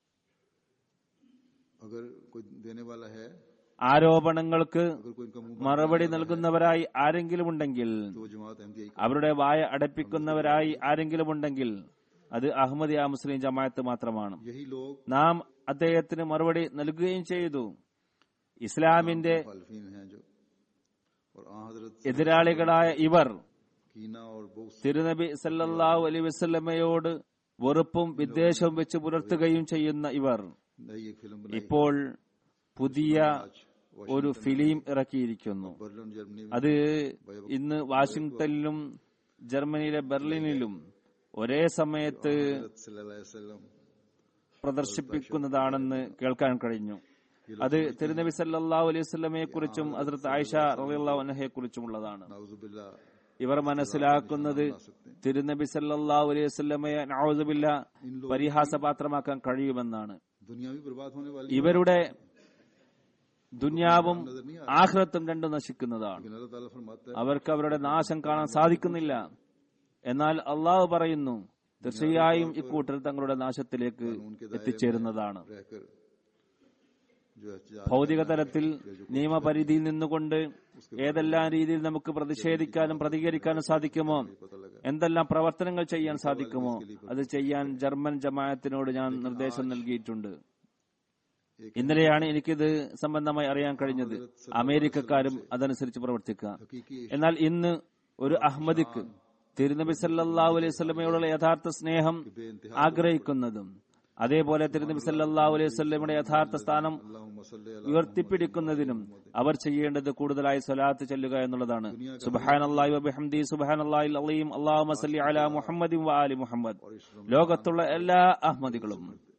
अगर कोई देने वाला है ആരോപണങ്ങൾക്ക് अगर कोई इनका मुंह മറുപടി നൽകുന്നവരായി ആരെങ്കിലും ഉണ്ടെങ്കിൽ तो वो जमात अहमदिया അവരുടെ വായ അടപ്പിക്കുന്നവരായി ആരെങ്കിലും ഉണ്ടെങ്കിൽ അത് അഹമ്മദിയ മുസ്ലിം ജമാഅത്ത് മാത്രമാണ് यही लोग നാം അദ്ദേഹത്തിന് മറുപടി നൽകുകയും ചെയ്തു ഇസ്ലാമിന്റെ मुखालफीन हैं जो और आ हजरत എതിരാളികളായ ഇവർ कीना और बोक्स തിരുനബി സല്ലല്ലാഹു അലൈഹി വസല്ലമയോട് വെറുപ്പും വിദ്വേഷവും വെച്ച് പുലർത്തുകയും ചെയ്യുന്ന ഇവർ नई एक फिल्म बनाई ഇപ്പോൾ പുതിയ ഒരു ഫിലിം ഇറക്കിയിരിക്കുന്നു बर्लिन जर्मनी में അത് ഇന്ന് വാഷിംഗ്ടണിലും ജർമ്മനിയിലെ ബെർലിനിലും ഒരേ സമയത്ത് हजरत सल्लल्लाहु अलैहि वसल्लम പ്രദർശിപ്പിക്കുന്നതാണെന്ന് കേൾക്കാൻ കഴിഞ്ഞു അത് തിരുനബി സല്ലല്ലാഹു അലൈഹി വസല്ലമയെ കുറിച്ചും ഹസ്രത്ത് ആയിഷ റളിയല്ലാഹു അൻഹയെ കുറിച്ചുമുള്ളതാണ് नाउजुबिल्ला ഇവർ മനസ്സിലാക്കുന്നത് തിരുനബി സല്ലല്ലാഹു അലൈഹി വസല്ലമയെ നഔസുബില്ല പരിഹാസപാത്രമാക്കാൻ കഴിയുമെന്നാണ് दुनिया भी बर्बाद होने वाली ഇവരുടെ ദുന്യാവും ആഹ്റത്തും രണ്ടും നശിക്കുന്നതാണ് लेकिन अल्लाह ताला फरमाता है അവർക്ക് അവരുടെ നാശം കാണാൻ സാധിക്കുന്നില്ല എന്നാൽ അള്ളാഹു പറയുന്നു തീർച്ചയായും ഇക്കൂട്ടർ തങ്ങളുടെ നാശത്തിലേക്ക് എത്തിച്ചേരുന്നതാണ് रहकर जो एहतजाज ഭൗതിക തലത്തിൽ നിയമപരിധിയിൽ നിന്നുകൊണ്ട് ഏതെല്ലാം രീതിയിൽ നമുക്ക് പ്രതിഷേധിക്കാനും പ്രതികരിക്കാനും സാധിക്കുമോ എന്തെല്ലാം പ്രവർത്തനങ്ങൾ ചെയ്യാൻ സാധിക്കുമോ അത് ചെയ്യാൻ ജർമ്മൻ ജമാഅത്തിനോട് ഞാൻ നിർദ്ദേശം നൽകിയിട്ടുണ്ട് ഇന്നലെയാണ് എനിക്കിത് സംബന്ധമായി അറിയാൻ കഴിഞ്ഞത് അമേരിക്കക്കാരും അതനുസരിച്ച് പ്രവർത്തിക്കുക हकीकी എന്നാൽ ഇന്ന് ഒരു അഹമ്മദിക്ക് തിരുനബി സല്ലല്ലാഹു അലൈഹി സ്വലമയോടുള്ള യഥാർത്ഥ സ്നേഹം ആഗ്രഹിക്കുന്നതും അതേപോലെ തിരുനബി സല്ലല്ലാഹു അലൈഹി സ്വലമയുടെ യഥാർത്ഥ സ്ഥാനം अल्लाहुम्म सल्ली अला ഉയർത്തിപ്പിടിക്കുന്നതിനും അവർ ചെയ്യേണ്ടത് കൂടുതലായി സ്വലാത്ത് ചെല്ലുക എന്നുള്ളതാണ് സുബ്ഹാനല്ലാഹി വബിഹംദി സുബ്ഹാനല്ലാഹിൽ അലീം അല്ലാഹുമ്മ സല്ലി അലാ മുഹമ്മദിൻ വആലി മുഹമ്മദ് ലോകത്തുള്ള എല്ലാ അഹമ്മദികളും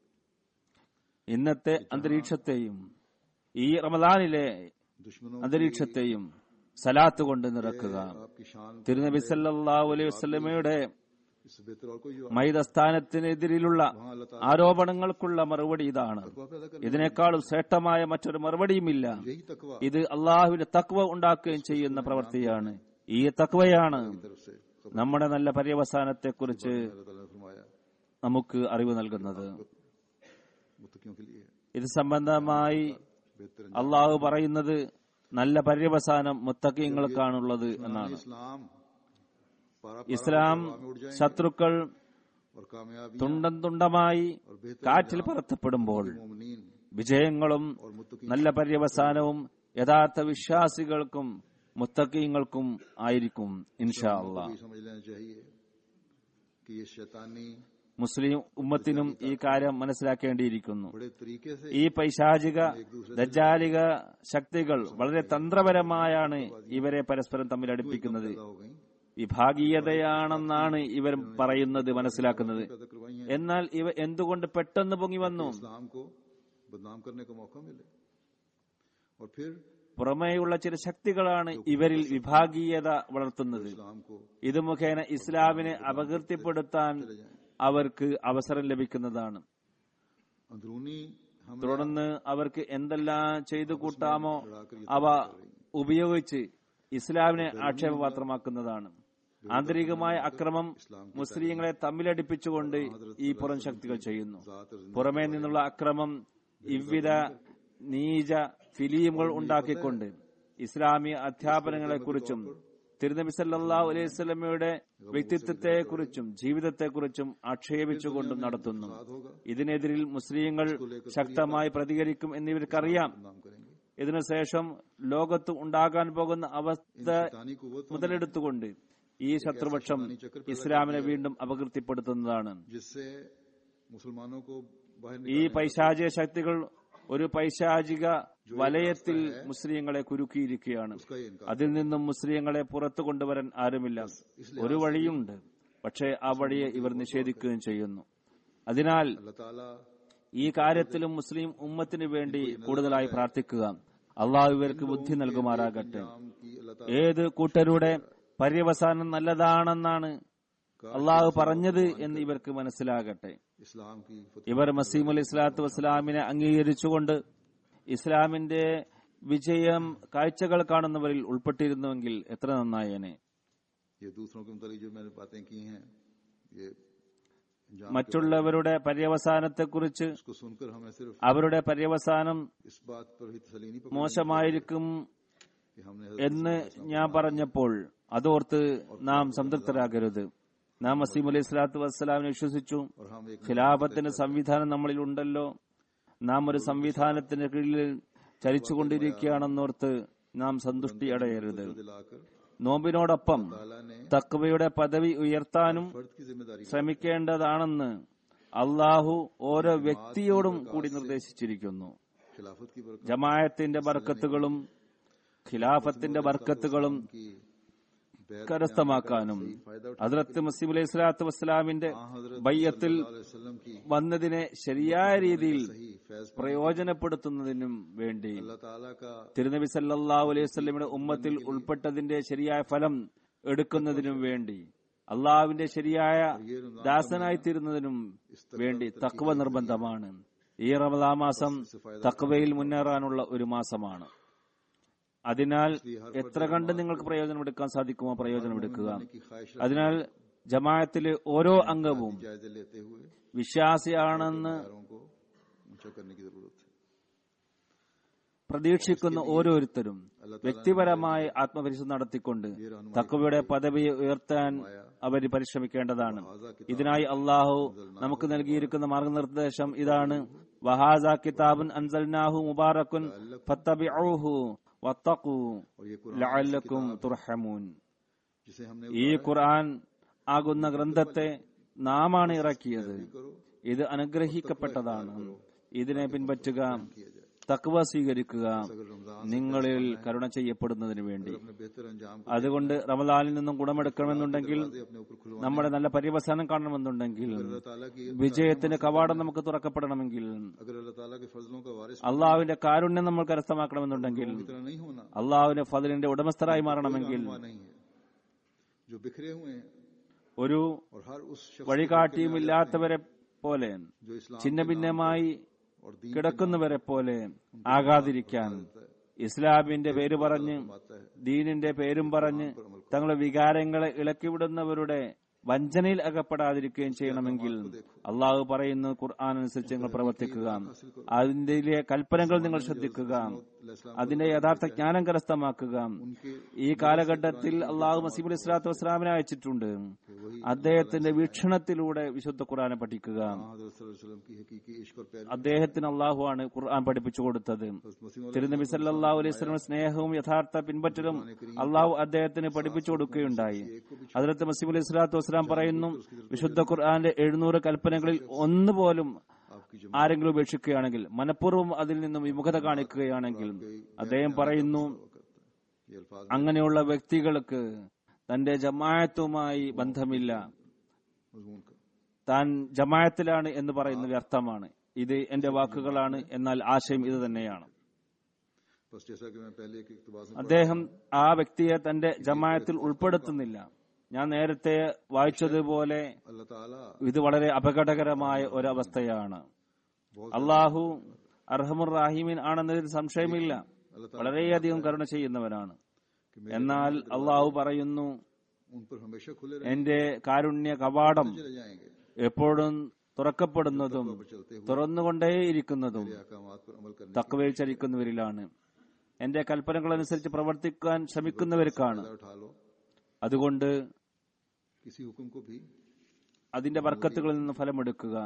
ഇന്നത്തെ അന്തരീക്ഷത്തെയും ഈ റമദാനിലെ दुश्मनों അന്തരീക്ഷത്തെയും സലാത്ത് കൊണ്ട് നിറക്കുക आपकी शान തിരുനബി സല്ലല്ലാഹു അലൈഹി വസല്ലമയുടെ इससे बेहतर और कोई जो മൈതസ്ഥാനത്തിനെതിരിലുള്ള वहाँ अल्लाह ताला ആരോപണങ്ങൾക്കുള്ള മറുപടി ഇതാണ് तकवा पैदा कर ഇതിനേക്കാളും ശ്രേഷ്ഠമായ മറ്റൊരു മറുപടിയുമില്ല यही तकवा ഇത് അള്ളാഹുവിന്റെ തക്വ ഉണ്ടാക്കുകയും ചെയ്യുന്ന പ്രവൃത്തിയാണ് ഈ തക്വയാണ് तरफ से सब നമ്മുടെ നല്ല പര്യവസാനത്തെക്കുറിച്ച് अल्लाह ताला ने फरमाया നമുക്ക് അറിവ് നൽകുന്നത് मुत्तकियों के लिए ഇത് സംബന്ധമായി बेहतर അള്ളാഹു പറയുന്നത് നല്ല പര്യവസാനം മുത്തക്കീങ്ങൾക്കാണുള്ളത് എന്നാണ് इस्लाम पारा ഇസ്ലാം में उड़ जाएंगे ശത്രുക്കൾ और कामयाबी തുണ്ടം തുണ്ടമായി और बेहतर കാറ്റിൽ പറത്തപ്പെടുമ്പോൾ मोमिनीन വിജയങ്ങളും और मुत्तकी നല്ല പര്യവസാനവും യഥാർത്ഥ വിശ്വാസികൾക്കും മുത്തക്കീങ്ങൾക്കും ആയിരിക്കും ഇൻഷാ അള്ളാഹ് भी समझ लेना चाहिए कि ये शैतानी മുസ്ലിം ഉമ്മത്തിനും ഈ കാര്യം മനസ്സിലാക്കേണ്ടിയിരിക്കുന്നു बड़े तरीके से ഈ പൈശാചിക ദജ്ജാലിക ശക്തികൾ വളരെ തന്ത്രപരമായാണ് ഇവരെ പരസ്പരം തമ്മിൽ അടുപ്പിക്കുന്നത് पैदा हो गई വിഭാഗീയതയാണെന്നാണ് ഇവർ പറയുന്നത് മനസ്സിലാക്കുന്നത് पैदा करवाई हैं എന്നാൽ ഇവ എന്തുകൊണ്ട് പെട്ടെന്ന് പൊങ്ങി വന്നു इस्लाम को बदनाम करने का मौका मिले और फिर പുറമേയുള്ള ചില ശക്തികളാണ് ഇവരിൽ വിഭാഗീയത വളർത്തുന്നത് इस्लाम को ഇത് മുഖേന ഇസ്ലാമിനെ അപകീർത്തിപ്പെടുത്താൻ അവർക്ക് അവസരം ലഭിക്കുന്നതാണ് अंदरूनी हम തുടർന്ന് അവർക്ക് എന്തെല്ലാം ചെയ്തു കൂട്ടാമോ അവ ഉപയോഗിച്ച് ഇസ്ലാമിനെ ആക്ഷേപപാത്രമാക്കുന്നതാണ് ആന്തരികമായ അക്രമം മുസ്ലിങ്ങളെ തമ്മിലടിപ്പിച്ചുകൊണ്ട് ഈ പുറം ശക്തികൾ ചെയ്യുന്നു പുറമേ നിന്നുള്ള അക്രമം ഇவ்வித നീച ഫിലിമുകൾ ഉണ്ടാക്കിക്കൊണ്ട് ഇസ്ലാമിക അധ്യാപനങ്ങളെക്കുറിച്ചും തിരുനബി സല്ലല്ലാഹു അലൈഹി സ്വലമയുടെ വ്യക്തിത്വത്തെക്കുറിച്ചും ജീവിതത്തെക്കുറിച്ചും ആക്ഷേപിച്ചുകൊണ്ടും നടത്തുന്നു ഇതിനെതിരിൽ മുസ്ലിങ്ങൾ ശക്തമായി പ്രതികരിക്കും എന്നിവർക്കറിയാം नाम करेंगे ഇതിനുശേഷം ലോകത്ത് ഉണ്ടാകാൻ പോകുന്ന അവസ്ഥ शैतानी कुवत മുതലെടുത്തുകൊണ്ട് ഈ ശത്രുപക്ഷം ഇസ്ലാമിനെ വീണ്ടും അപകീർത്തിപ്പെടുത്തുന്നതാണ് जिससे मुसलमानों को बाहर ഈ പൈശാചിക ശക്തികൾ ഒരു പൈശാചിക വലയത്തിൽ മുസ്ലിങ്ങളെ കുരുക്കിയിരിക്കുകയാണ് उसका ये इनकार അതിൽ നിന്നും മുസ്ലിങ്ങളെ പുറത്തു കൊണ്ടുവരാൻ ആരുമില്ല ഒരു വഴിയുണ്ട് പക്ഷേ ആ വഴിയെ ഇവർ നിഷേധിക്കുകയും ചെയ്യുന്നു അതിനാൽ अल्लाह ताला ഈ കാര്യത്തിലും മുസ്ലിം ഉമ്മത്തിന് വേണ്ടി കൂടുതലായി പ്രാർത്ഥിക്കുക അള്ളാഹു ഇവർക്ക് ബുദ്ധി നൽകുമാറാകട്ടെ नाम की अल्लाह ഏത് കൂട്ടരുടെ പര്യവസാനം നല്ലതാണെന്നാണ് അള്ളാഹു പറഞ്ഞത് എന്ന് ഇവർക്ക് മനസ്സിലാകട്ടെ ताला इस्लाम की फतह ഇവർ മസീം അലി ഇസ്ലാത്തു വസ്സലാമിനെ അംഗീകരിച്ചുകൊണ്ട് ഇസ്ലാമിന്റെ വിജയം കാഴ്ചകൾ കാണുന്നവരിൽ ഉൾപ്പെട്ടിരുന്നുവെങ്കിൽ എത്ര നന്നായേനെ ये दूसरों के मुतालिक जो मैंने बातें की हैं ये अंजाम മറ്റുള്ളവരുടെ പര്യവസാനത്തെക്കുറിച്ച് उसको सुनकर हमें सिर्फ അവരുടെ പര്യവസാനം इस बात पर ही तसली नहीं पकड़ മോശമായിരിക്കും कि हमने എന്ന് ഞാൻ പറഞ്ഞപ്പോൾ അതോർത്ത് നാം സംതൃപ്തരാകരുത് നാം വസീം അലൈഹി സ്വലാത്തു വസ്സലാമിനെ വിശ്വസിച്ചു और हम एक ഖിലാഫത്തിന്റെ സംവിധാനം നമ്മളിൽ ഉണ്ടല്ലോ നാം ഒരു സംവിധാനത്തിന് കീഴിൽ ചലിച്ചുകൊണ്ടിരിക്കുകയാണെന്നോർത്ത് നാം സന്തുഷ്ടി അടയരുത് दिलाकर നോമ്പിനോടൊപ്പം ताला ने തക്വയുടെ പദവി ഉയർത്താനും फर्द की जिम्मेदारी ശ്രമിക്കേണ്ടതാണെന്ന് അള്ളാഹു ഓരോ വ്യക്തിയോടും കൂടി നിർദ്ദേശിച്ചിരിക്കുന്നു खिलाफत की बरकत ജമായത്തിന്റെ ബർക്കത്തുകളും ഖിലാഫത്തിന്റെ ബർക്കത്തുകളും की बैत കരസ്ഥമാക്കാനും फायदा ഹദ്രത്ത് മസീം അലൈഹി സ്വലാത്തു വസ്സലാമിന്റെ हजरत ബയ്യത്തിൽ वसल्लम की വന്നതിനെ ശരിയായ രീതിയിൽ सही फैज പ്രയോജനപ്പെടുത്തുന്നതിനും വേണ്ടി अल्लाह ताला का തിരുനബി സല്ലല്ലാഹു അലൈഹി വസല്ലമയുടെ ഉമ്മത്തിൽ ഉൾപ്പെട്ടതിന്റെ ശരിയായ ഫലം എടുക്കുന്നതിനും വേണ്ടി അള്ളാഹുവിന്റെ ശരിയായ ദാസനായി തീരുന്നതിനും വേണ്ടി തക്വ നിർബന്ധമാണ് ഈ റമദാ മാസം തക്വയിൽ മുന്നേറാനുള്ള ഒരു മാസമാണ് അതിനാൽ എത്ര കണ്ട് നിങ്ങൾക്ക് പ്രയോജനമെടുക്കാൻ സാധിക്കുമോ പ്രയോജനമെടുക്കുക की ख्वाहिश അതിനാൽ ജമാഅത്തിലെ ഓരോ അംഗവും जायजे लेते हुए വിശ്വാസിയാണെന്ന് पैरों को ऊंचा करने की जरूरत है പ്രതീക്ഷിക്കുന്ന ഓരോരുത്തരും വ്യക്തിപരമായി ആത്മപരിശോധന നടത്തിക്കൊണ്ട് തക്കവയുടെ പദവിയെ ഉയർത്താൻ അവർ പരിശ്രമിക്കേണ്ടതാണ് ഇതിനായി അള്ളാഹു നമുക്ക് നൽകിയിരിക്കുന്ന മാർഗനിർദ്ദേശം ഇതാണ് വഹാസ കിതാബുൻ അൻസൽനാഹു മുബാറക്കുൻ ഫത്തബിഊഹു വത്തഖൂ और ये कुरान ലഅല്ലക്കും തുർഹമൂൻ जिसे हमने ഈ ഖുർആൻ ആകുന്ന ഗ്രന്ഥത്തെ നാമാണ് ഇറക്കിയത് करो ഇത് അനുഗ്രഹിക്കപ്പെട്ടതാണ് ഇതിനെ പിൻപറ്റുക किया जाए തക്വ സ്വീകരിക്കുക अगर रमजान നിങ്ങളിൽ കരുണ ചെയ്യപ്പെടുന്നതിന് വേണ്ടി अपने बेहतर अंजाम को അതുകൊണ്ട് റമദാനിൽ നിന്നും ഗുണമെടുക്കണമെന്നുണ്ടെങ്കിൽ दे अपने ऊपर खुलवा നമ്മുടെ നല്ല പര്യവസാനം കാണണമെന്നുണ്ടെങ്കിൽ अल्लाह ताला की വിജയത്തിന്റെ കവാടം നമുക്ക് തുറക്കപ്പെടണമെങ്കിൽ अगर अल्लाह ताला के फजलों का वारिस അള്ളാഹുവിന്റെ കാരുണ്യം നമ്മൾ കരസ്ഥമാക്കണമെന്നുണ്ടെങ്കിൽ की तरह नहीं होना അള്ളാഹുവിന്റെ ഫതിലിന്റെ ഉടമസ്ഥരായി മാറണമെങ്കിൽ हुआ नहीं है जो बिखरे हुए हैं ഒരു और हर उस शख्स വഴികാട്ടിയുമില്ലാത്തവരെ പോലെ जो इस्लाम ഛിന്ന ഭിന്നമായി और दीन കിടക്കുന്നവരെ പോലെ ആകാതിരിക്കാൻ ഇസ്ലാമിന്റെ പേര് പറഞ്ഞ് आता है ദീനിന്റെ പേരും പറഞ്ഞ് തങ്ങളുടെ വികാരങ്ങളെ ഇളക്കിവിടുന്നവരുടെ വഞ്ചനയിൽ അകപ്പെടാതിരിക്കുകയും ചെയ്യണമെങ്കിൽ അള്ളാഹു പറയുന്നു ഖുർആൻ അനുസരിച്ച് നിങ്ങൾ പ്രവർത്തിക്കുക അതിന്റെ കൽപ്പനകൾ നിങ്ങൾ ശ്രദ്ധിക്കുക അതിന്റെ യഥാർത്ഥ ജ്ഞാനം കരസ്ഥമാക്കുക ഈ കാലഘട്ടത്തിൽ അള്ളാഹു മസീബ് അലി സ്വലാത്തു വസ്സലാമിനെ അയച്ചിട്ടുണ്ട് അദ്ദേഹത്തിന്റെ വീക്ഷണത്തിലൂടെ വിശുദ്ധ ഖുർആനെ പഠിക്കുക हजरत सल्लल्लाहु अलैहि वसल्लम की हकीकी इश्क और प्यार അദ്ദേഹത്തിന് അള്ളാഹുവാണ് ഖുർആൻ പഠിപ്പിച്ചു കൊടുത്തത് തിരുനബി സല്ലല്ലാഹു അലൈഹി വസല്ലം സ്നേഹവും യഥാർത്ഥ പിൻപറ്റലും അള്ളാഹു അദ്ദേഹത്തിന് പഠിപ്പിച്ചു കൊടുക്കുകയുണ്ടായി ഹജറത്ത് മസീബ് അലൈഹി സ്വലാത്തു വസ്സലാം പറയുന്നു വിശുദ്ധ ഖുർആന്റെ എഴുന്നൂറ് കൽപ്പനകളിൽ ഒന്നുപോലും आपकी जो ആരെങ്കിലും ഉപേക്ഷിക്കുകയാണെങ്കിൽ മനഃപൂർവ്വം അതിൽ നിന്നും വിമുഖത കാണിക്കുകയാണെങ്കിൽ അദ്ദേഹം പറയുന്നു ये अल्फाज അങ്ങനെയുള്ള വ്യക്തികൾക്ക് തന്റെ ജമായത്തുമായി ബന്ധമില്ല मजमून का താൻ ജമായത്തിലാണ് എന്ന് പറയുന്ന വ്യർത്ഥമാണ് ഇത് എന്റെ വാക്കുകളാണ് എന്നാൽ ആശയം ഇത് തന്നെയാണ് बस जैसा कि मैं पहले एक इकतबास में അദ്ദേഹം ആ വ്യക്തിയെ തന്റെ ജമായത്തിൽ ഉൾപ്പെടുത്തുന്നില്ല ഞാൻ നേരത്തെ വായിച്ചതുപോലെ अल्लाह ताला ഇത് വളരെ അപകടകരമായ ഒരവസ്ഥയാണ് അള്ളാഹു അർഹമുർ റാഹിമീൻ ആണെന്നതിൽ സംശയമില്ല വളരെയധികം കരുണ ചെയ്യുന്നവനാണ് എന്നാൽ അള്ളാഹു പറയുന്നു उन पर हमेशा खुले എന്റെ കാരുണ്യ കവാടം चले जाएंगे എപ്പോഴും തുറക്കപ്പെടുന്നതും चलते हुए തുറന്നുകൊണ്ടേയിരിക്കുന്നതും अहकामात पर अमल करने തക്കവയിൽ ചലിക്കുന്നവരിലാണ് എന്റെ കൽപ്പനകൾ അനുസരിച്ച് പ്രവർത്തിക്കാൻ ശ്രമിക്കുന്നവർക്കാണ് का उठा लो അതുകൊണ്ട് किसी हुक्म को भी അതിന്റെ വർക്കത്തുകളിൽ നിന്ന് ഫലമെടുക്കുക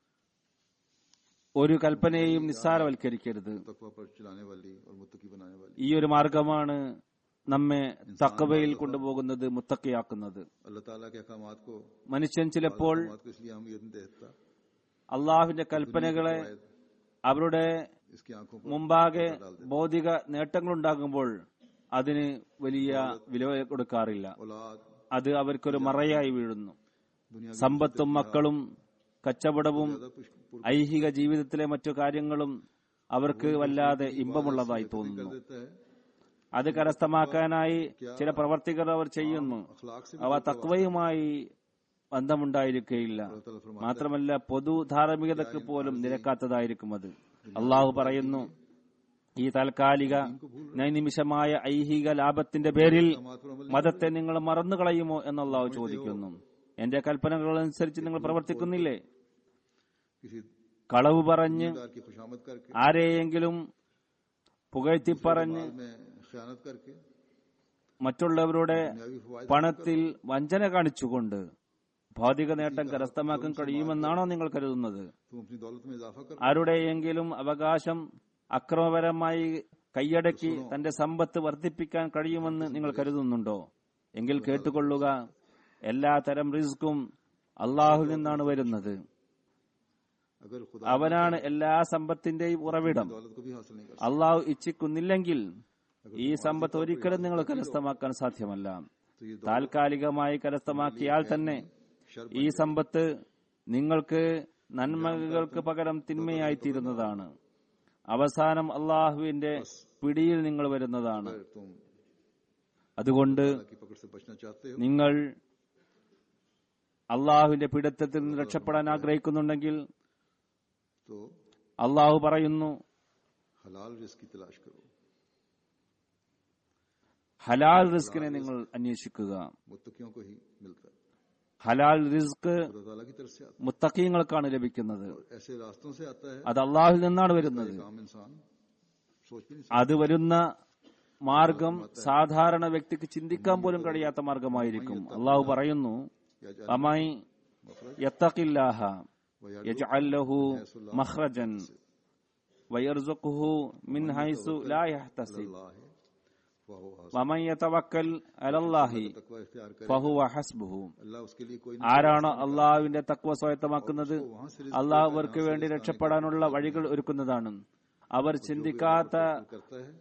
ഒരു കൽപ്പനയെയും നിസ്സാരവൽക്കരിക്കരുത് तकवा पर चलाने वाली और मुत्तकी बनाने वाली ഈ ഒരു മാർഗമാണ് നമ്മെ തക്കവയിൽ കൊണ്ടുപോകുന്നത് മുത്തക്കയാക്കുന്നത് अल्लाह ताला के अहकामात को മനുഷ്യൻ ചിലപ്പോൾ अहकामात को इसलिए अहमियत नहीं देता അള്ളാഹുവിന്റെ കൽപ്പനകളെ അവരുടെ इसकी आंखों पर മുമ്പാകെ ഭൗതിക നേട്ടങ്ങളുണ്ടാകുമ്പോൾ അതിന് വലിയ വില കൊടുക്കാറില്ല औलाद അത് അവർക്കൊരു മറയായി വീഴുന്നു दुनिया സമ്പത്തും മക്കളും കച്ചവടവും पुष्प ഐഹിക ജീവിതത്തിലെ മറ്റു കാര്യങ്ങളും അവർക്ക് വല്ലാതെ ഇമ്പമുള്ളതായി തോന്നുന്നു देता है അത് കരസ്ഥമാക്കാനായി ചില പ്രവർത്തികൾ അവർ ചെയ്യുന്നു अखलाक से അവ തക്വയുമായി ബന്ധമുണ്ടായിരിക്കുകയില്ല മാത്രമല്ല പൊതു ധാർമ്മികതയ്ക്ക് പോലും നിരക്കാത്തതായിരിക്കും അത് അള്ളാഹു പറയുന്നു ഈ താൽക്കാലിക നൈനിമിഷമായ ഐഹിക ലാഭത്തിന്റെ പേരിൽ अहकामात पर अमल മതത്തെ നിങ്ങൾ മറന്നു കളയുമോ എന്ന് അള്ളാഹു ചോദിക്കുന്നു എന്റെ കൽപ്പനകൾ അനുസരിച്ച് നിങ്ങൾ പ്രവർത്തിക്കുന്നില്ലേ किसी കളവ് പറഞ്ഞ് कार की खुशामद करके ആരെയെങ്കിലും പുകഴ്ത്തി പറഞ്ഞ് माल में खयानत करके മറ്റുള്ളവരുടെ दुनियावी फवायद പണത്തിൽ വഞ്ചന കാണിച്ചുകൊണ്ട് ഭൗതിക നേട്ടം കരസ്ഥമാക്കാൻ കഴിയുമെന്നാണോ നിങ്ങൾ കരുതുന്നത് तुम अपनी दौलत में इजाफा कर ആരുടെയെങ്കിലും അവകാശം അക്രമപരമായി കൈയടക്കി തന്റെ സമ്പത്ത് വർദ്ധിപ്പിക്കാൻ കഴിയുമെന്ന് നിങ്ങൾ കരുതുന്നുണ്ടോ എങ്കിൽ കേട്ടുകൊള്ളുക എല്ലാ തരം റിസ്ക്കും അള്ളാഹുൽ നിന്നാണ് വരുന്നത് अगर खुदा അവനാണ് എല്ലാ സമ്പത്തിന്റെയും ഉറവിടം दौलत को भी हासिल नहीं कर അള്ളാഹു ഇച്ഛിക്കുന്നില്ലെങ്കിൽ ഈ സമ്പത്ത് ഒരിക്കലും നിങ്ങൾ കരസ്ഥമാക്കാൻ സാധ്യമല്ല तो ये താൽക്കാലികമായി കരസ്ഥമാക്കിയാൽ തന്നെ ഈ സമ്പത്ത് നിങ്ങൾക്ക് നന്മകൾക്ക് പകരം തിന്മയായി തീരുന്നതാണ് അവസാനം അള്ളാഹുവിന്റെ പിടിയിൽ നിങ്ങൾ വരുന്നതാണ് अगर तुम അതുകൊണ്ട് अल्लाह की पकड़ से बचना चाहते हो നിങ്ങൾ അള്ളാഹുവിന്റെ പിടുത്തത്തിൽ നിന്ന് രക്ഷപ്പെടാൻ ആഗ്രഹിക്കുന്നുണ്ടെങ്കിൽ तो അള്ളാഹു പറയുന്നു हलाल रिस्क की तलाश करो ഹലാൽ റിസ്കിനെ നിങ്ങൾ അന്വേഷിക്കുക मुत्तकियों को ही मिलता है ഹലാൽ റിസ്ക് खुदा ताला की तरफ से आता മുത്തക്കീങ്ങൾക്കാണ് ലഭിക്കുന്നത് है और ऐसे रास्तों से आता है അത് അള്ളാഹുൽ നിന്നാണ് വരുന്നത് एक आम इंसान सोच भी नहीं അത് വരുന്ന മാർഗം സാധാരണ വ്യക്തിക്ക് ചിന്തിക്കാൻ പോലും കഴിയാത്ത മാർഗമായിരിക്കും അള്ളാഹു പറയുന്നു सकता അമായി യത്തഖില്ലാഹ वया യജ്അൽ ലഹു മഖ്റജൻ വയർസുഖുഹു മിൻ ഹൈസു ലാ യഹ്തസിബ് अल्लाह है वह വമൻ യതവക്കൽ അലല്ലാഹി तकवा इख्तियार करे ഫഹുവ ഹസ്ബുഹു अल्लाह उसके लिए कोई ആരാണോ അള്ളാഹുവിന്റെ തക്വ സ്വായത്തമാക്കുന്നത് वहां से അള്ളാഹു അവർക്ക് വേണ്ടി രക്ഷപ്പെടാനുള്ള വഴികൾ ഒരുക്കുന്നതാണ് അവർ ചിന്തിക്കാത്ത करता है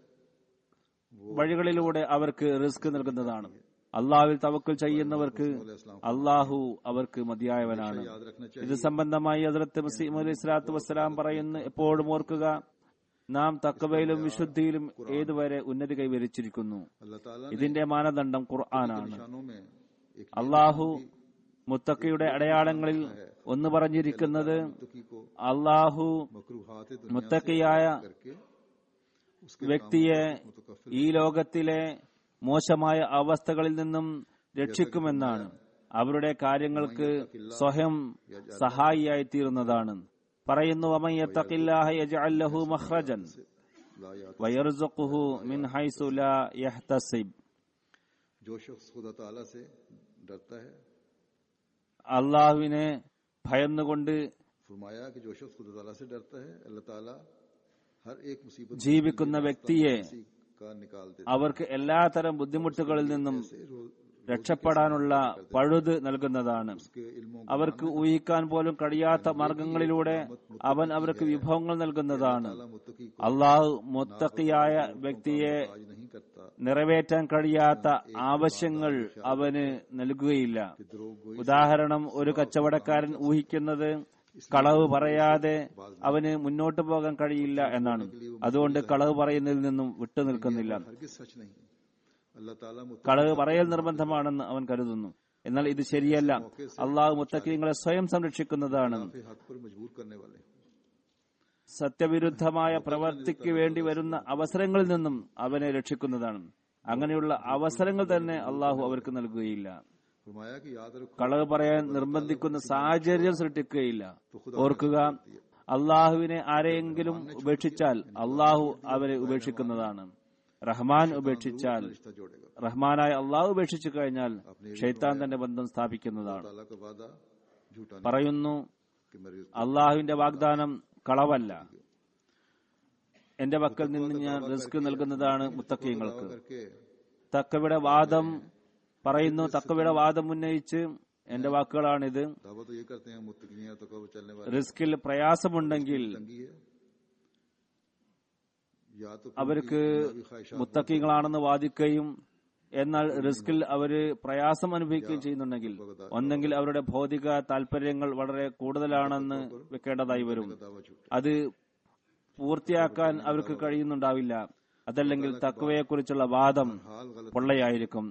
വഴികളിലൂടെ അവർക്ക് റിസ്ക് നൽകുന്നതാണ് അള്ളാഹുവിൽ തവക്കൽ ചെയ്യുന്നവർക്ക് അള്ളാഹു അവർക്ക് മതിയായവനാണ് याद रखना ഇത് चाहिए സംബന്ധമായി ഹസ്രത്ത് മസീം അലൈഹി സ്വലാത്തു വസ്സലാം പറയുന്നു എപ്പോഴും ഓർക്കുക നാം തക്കവയിലും വിശുദ്ധിയിലും ഏതുവരെ ഉന്നതി കൈവരിച്ചിരിക്കുന്നു अल्लाह ताला ने ഇതിന്റെ മാനദണ്ഡം ഖുർആനാണ് निशानों में एक അള്ളാഹു മുത്തക്കയുടെ അടയാളങ്ങളിൽ ഒന്ന് പറഞ്ഞിരിക്കുന്നത് मुत्तकी को അള്ളാഹു मकरूहात दुनिया മുത്തക്കിയായ करके उसके വ്യക്തിയെ मुतकफिर ഈ ലോകത്തിലെ മോശമായ അവസ്ഥകളിൽ നിന്നും രക്ഷിക്കുമെന്നാണ് അവരുടെ കാര്യങ്ങൾക്ക് സ്വയം സഹായിയായി തീരുന്നതാണ് പറയുന്നു "വമൻ യത്തഖില്ലാഹ യജ്അൽ ലഹു മഖ്റജൻ ला यात വയർസുഖുഹു മിൻ ഹൈസു ലാ യഹ്തസിബ് जो शख्स खुदा ताला से डरता है അള്ളാഹുവിനെ ഭയന്നുകൊണ്ട് फरमाया कि जो शख्स खुदा ताला से डरता है अल्लाह ताला हर एक मुसीबत ജീവിക്കുന്ന വ്യക്തിയെ किसी का निकाल देता അവർക്ക് എല്ലാത്തരം ബുദ്ധിമുട്ടുകളിൽ നിന്നും രക്ഷപ്പെടാനുള്ള പഴുത് നൽകുന്നതാണ് उसके इल्मों അവർക്ക് ഊഹിക്കാൻ പോലും കഴിയാത്ത മാർഗങ്ങളിലൂടെ അവൻ അവർക്ക് വിഭവങ്ങൾ നൽകുന്നതാണ് ताला मुत्तकी को അള്ളാഹു മുത്തക്കിയായ വ്യക്തിയെ आज नहीं करता നിറവേറ്റാൻ കഴിയാത്ത ആവശ്യങ്ങൾ അവന് നൽകുകയില്ല कि द्रोह गोई ഉദാഹരണം ഒരു കച്ചവടക്കാരൻ ഊഹിക്കുന്നത് കളവ് പറയാതെ അവന് മുന്നോട്ട് പോകാൻ കഴിയില്ല എന്നാണ് അതുകൊണ്ട് കളവ് പറയുന്നതിൽ നിന്നും വിട്ടുനിൽക്കുന്നില്ല हरगिज सच नहीं अल्लाह ताला मुत्तकी കളവ് പറയൽ നിർബന്ധമാണെന്ന് അവൻ കരുതുന്നു എന്നാൽ ഇത് ശരിയല്ല അള്ളാഹു മുത്തക്കിങ്ങളെ സ്വയം സംരക്ഷിക്കുന്നതാണ് के हक पर मजबूर करने वाले हैं। സത്യവിരുദ്ധമായ പ്രവർത്തിക്ക് വേണ്ടി വരുന്ന അവസരങ്ങളിൽ നിന്നും അവനെ രക്ഷിക്കുന്നതാണ് അങ്ങനെയുള്ള അവസരങ്ങൾ തന്നെ അള്ളാഹു അവർക്ക് നൽകുകയില്ല फरमाया कि याद रखो കളവ് പറയാൻ നിർബന്ധിക്കുന്ന സാഹചര്യം സൃഷ്ടിക്കുകയില്ല ഓർക്കുക അള്ളാഹുവിനെ ആരെയെങ്കിലും ഉപേക്ഷിച്ചാൽ അള്ളാഹു അവരെ ഉപേക്ഷിക്കുന്നതാണ് റഹ്മാൻ ഉപേക്ഷിച്ചാൽ रिश्ता जोड़ेगा റഹ്മാനായ അള്ളാഹു ഉപേക്ഷിച്ചു കഴിഞ്ഞാൽ ഷെയ്ത്താൻ തന്റെ ബന്ധം സ്ഥാപിക്കുന്നതാണ് ताला का वादा झूठा नहीं പറയുന്നു कि मेरे അള്ളാഹുവിന്റെ വാഗ്ദാനം കളവല്ല എന്റെ പക്കൽ നിന്ന് ഞാൻ റിസ്ക് നൽകുന്നതാണ് മുത്തക്കീങ്ങൾക്ക് करके തക്കവിടെ വാദം പറയുന്നു തക്കവിടെ വാദം ഉന്നയിച്ച് എന്റെ വാക്കുകളാണിത് दावा तो ये करते हैं मुत्तकियां तो कब चलने वाली റിസ്കിൽ പ്രയാസമുണ്ടെങ്കിൽ तंगी है या तो അവർക്ക് दुनियावी ख्वाहिशात മുത്തക്കികളാണെന്ന് വാദിക്കുകയും എന്നാൽ റിസ്കിൽ അവര് പ്രയാസം അനുഭവിക്കുകയും ചെയ്യുന്നുണ്ടെങ്കിൽ ഒന്നെങ്കിൽ അവരുടെ ഭൗതിക താല്പര്യങ്ങൾ വളരെ കൂടുതലാണെന്ന് വെക്കേണ്ടതായി വരും का दावा झूठा അത് പൂർത്തിയാക്കാൻ അവർക്ക് കഴിയുന്നുണ്ടാവില്ല അതല്ലെങ്കിൽ തക്വയെക്കുറിച്ചുള്ള വാദം हाल गलत പൊള്ളയായിരിക്കും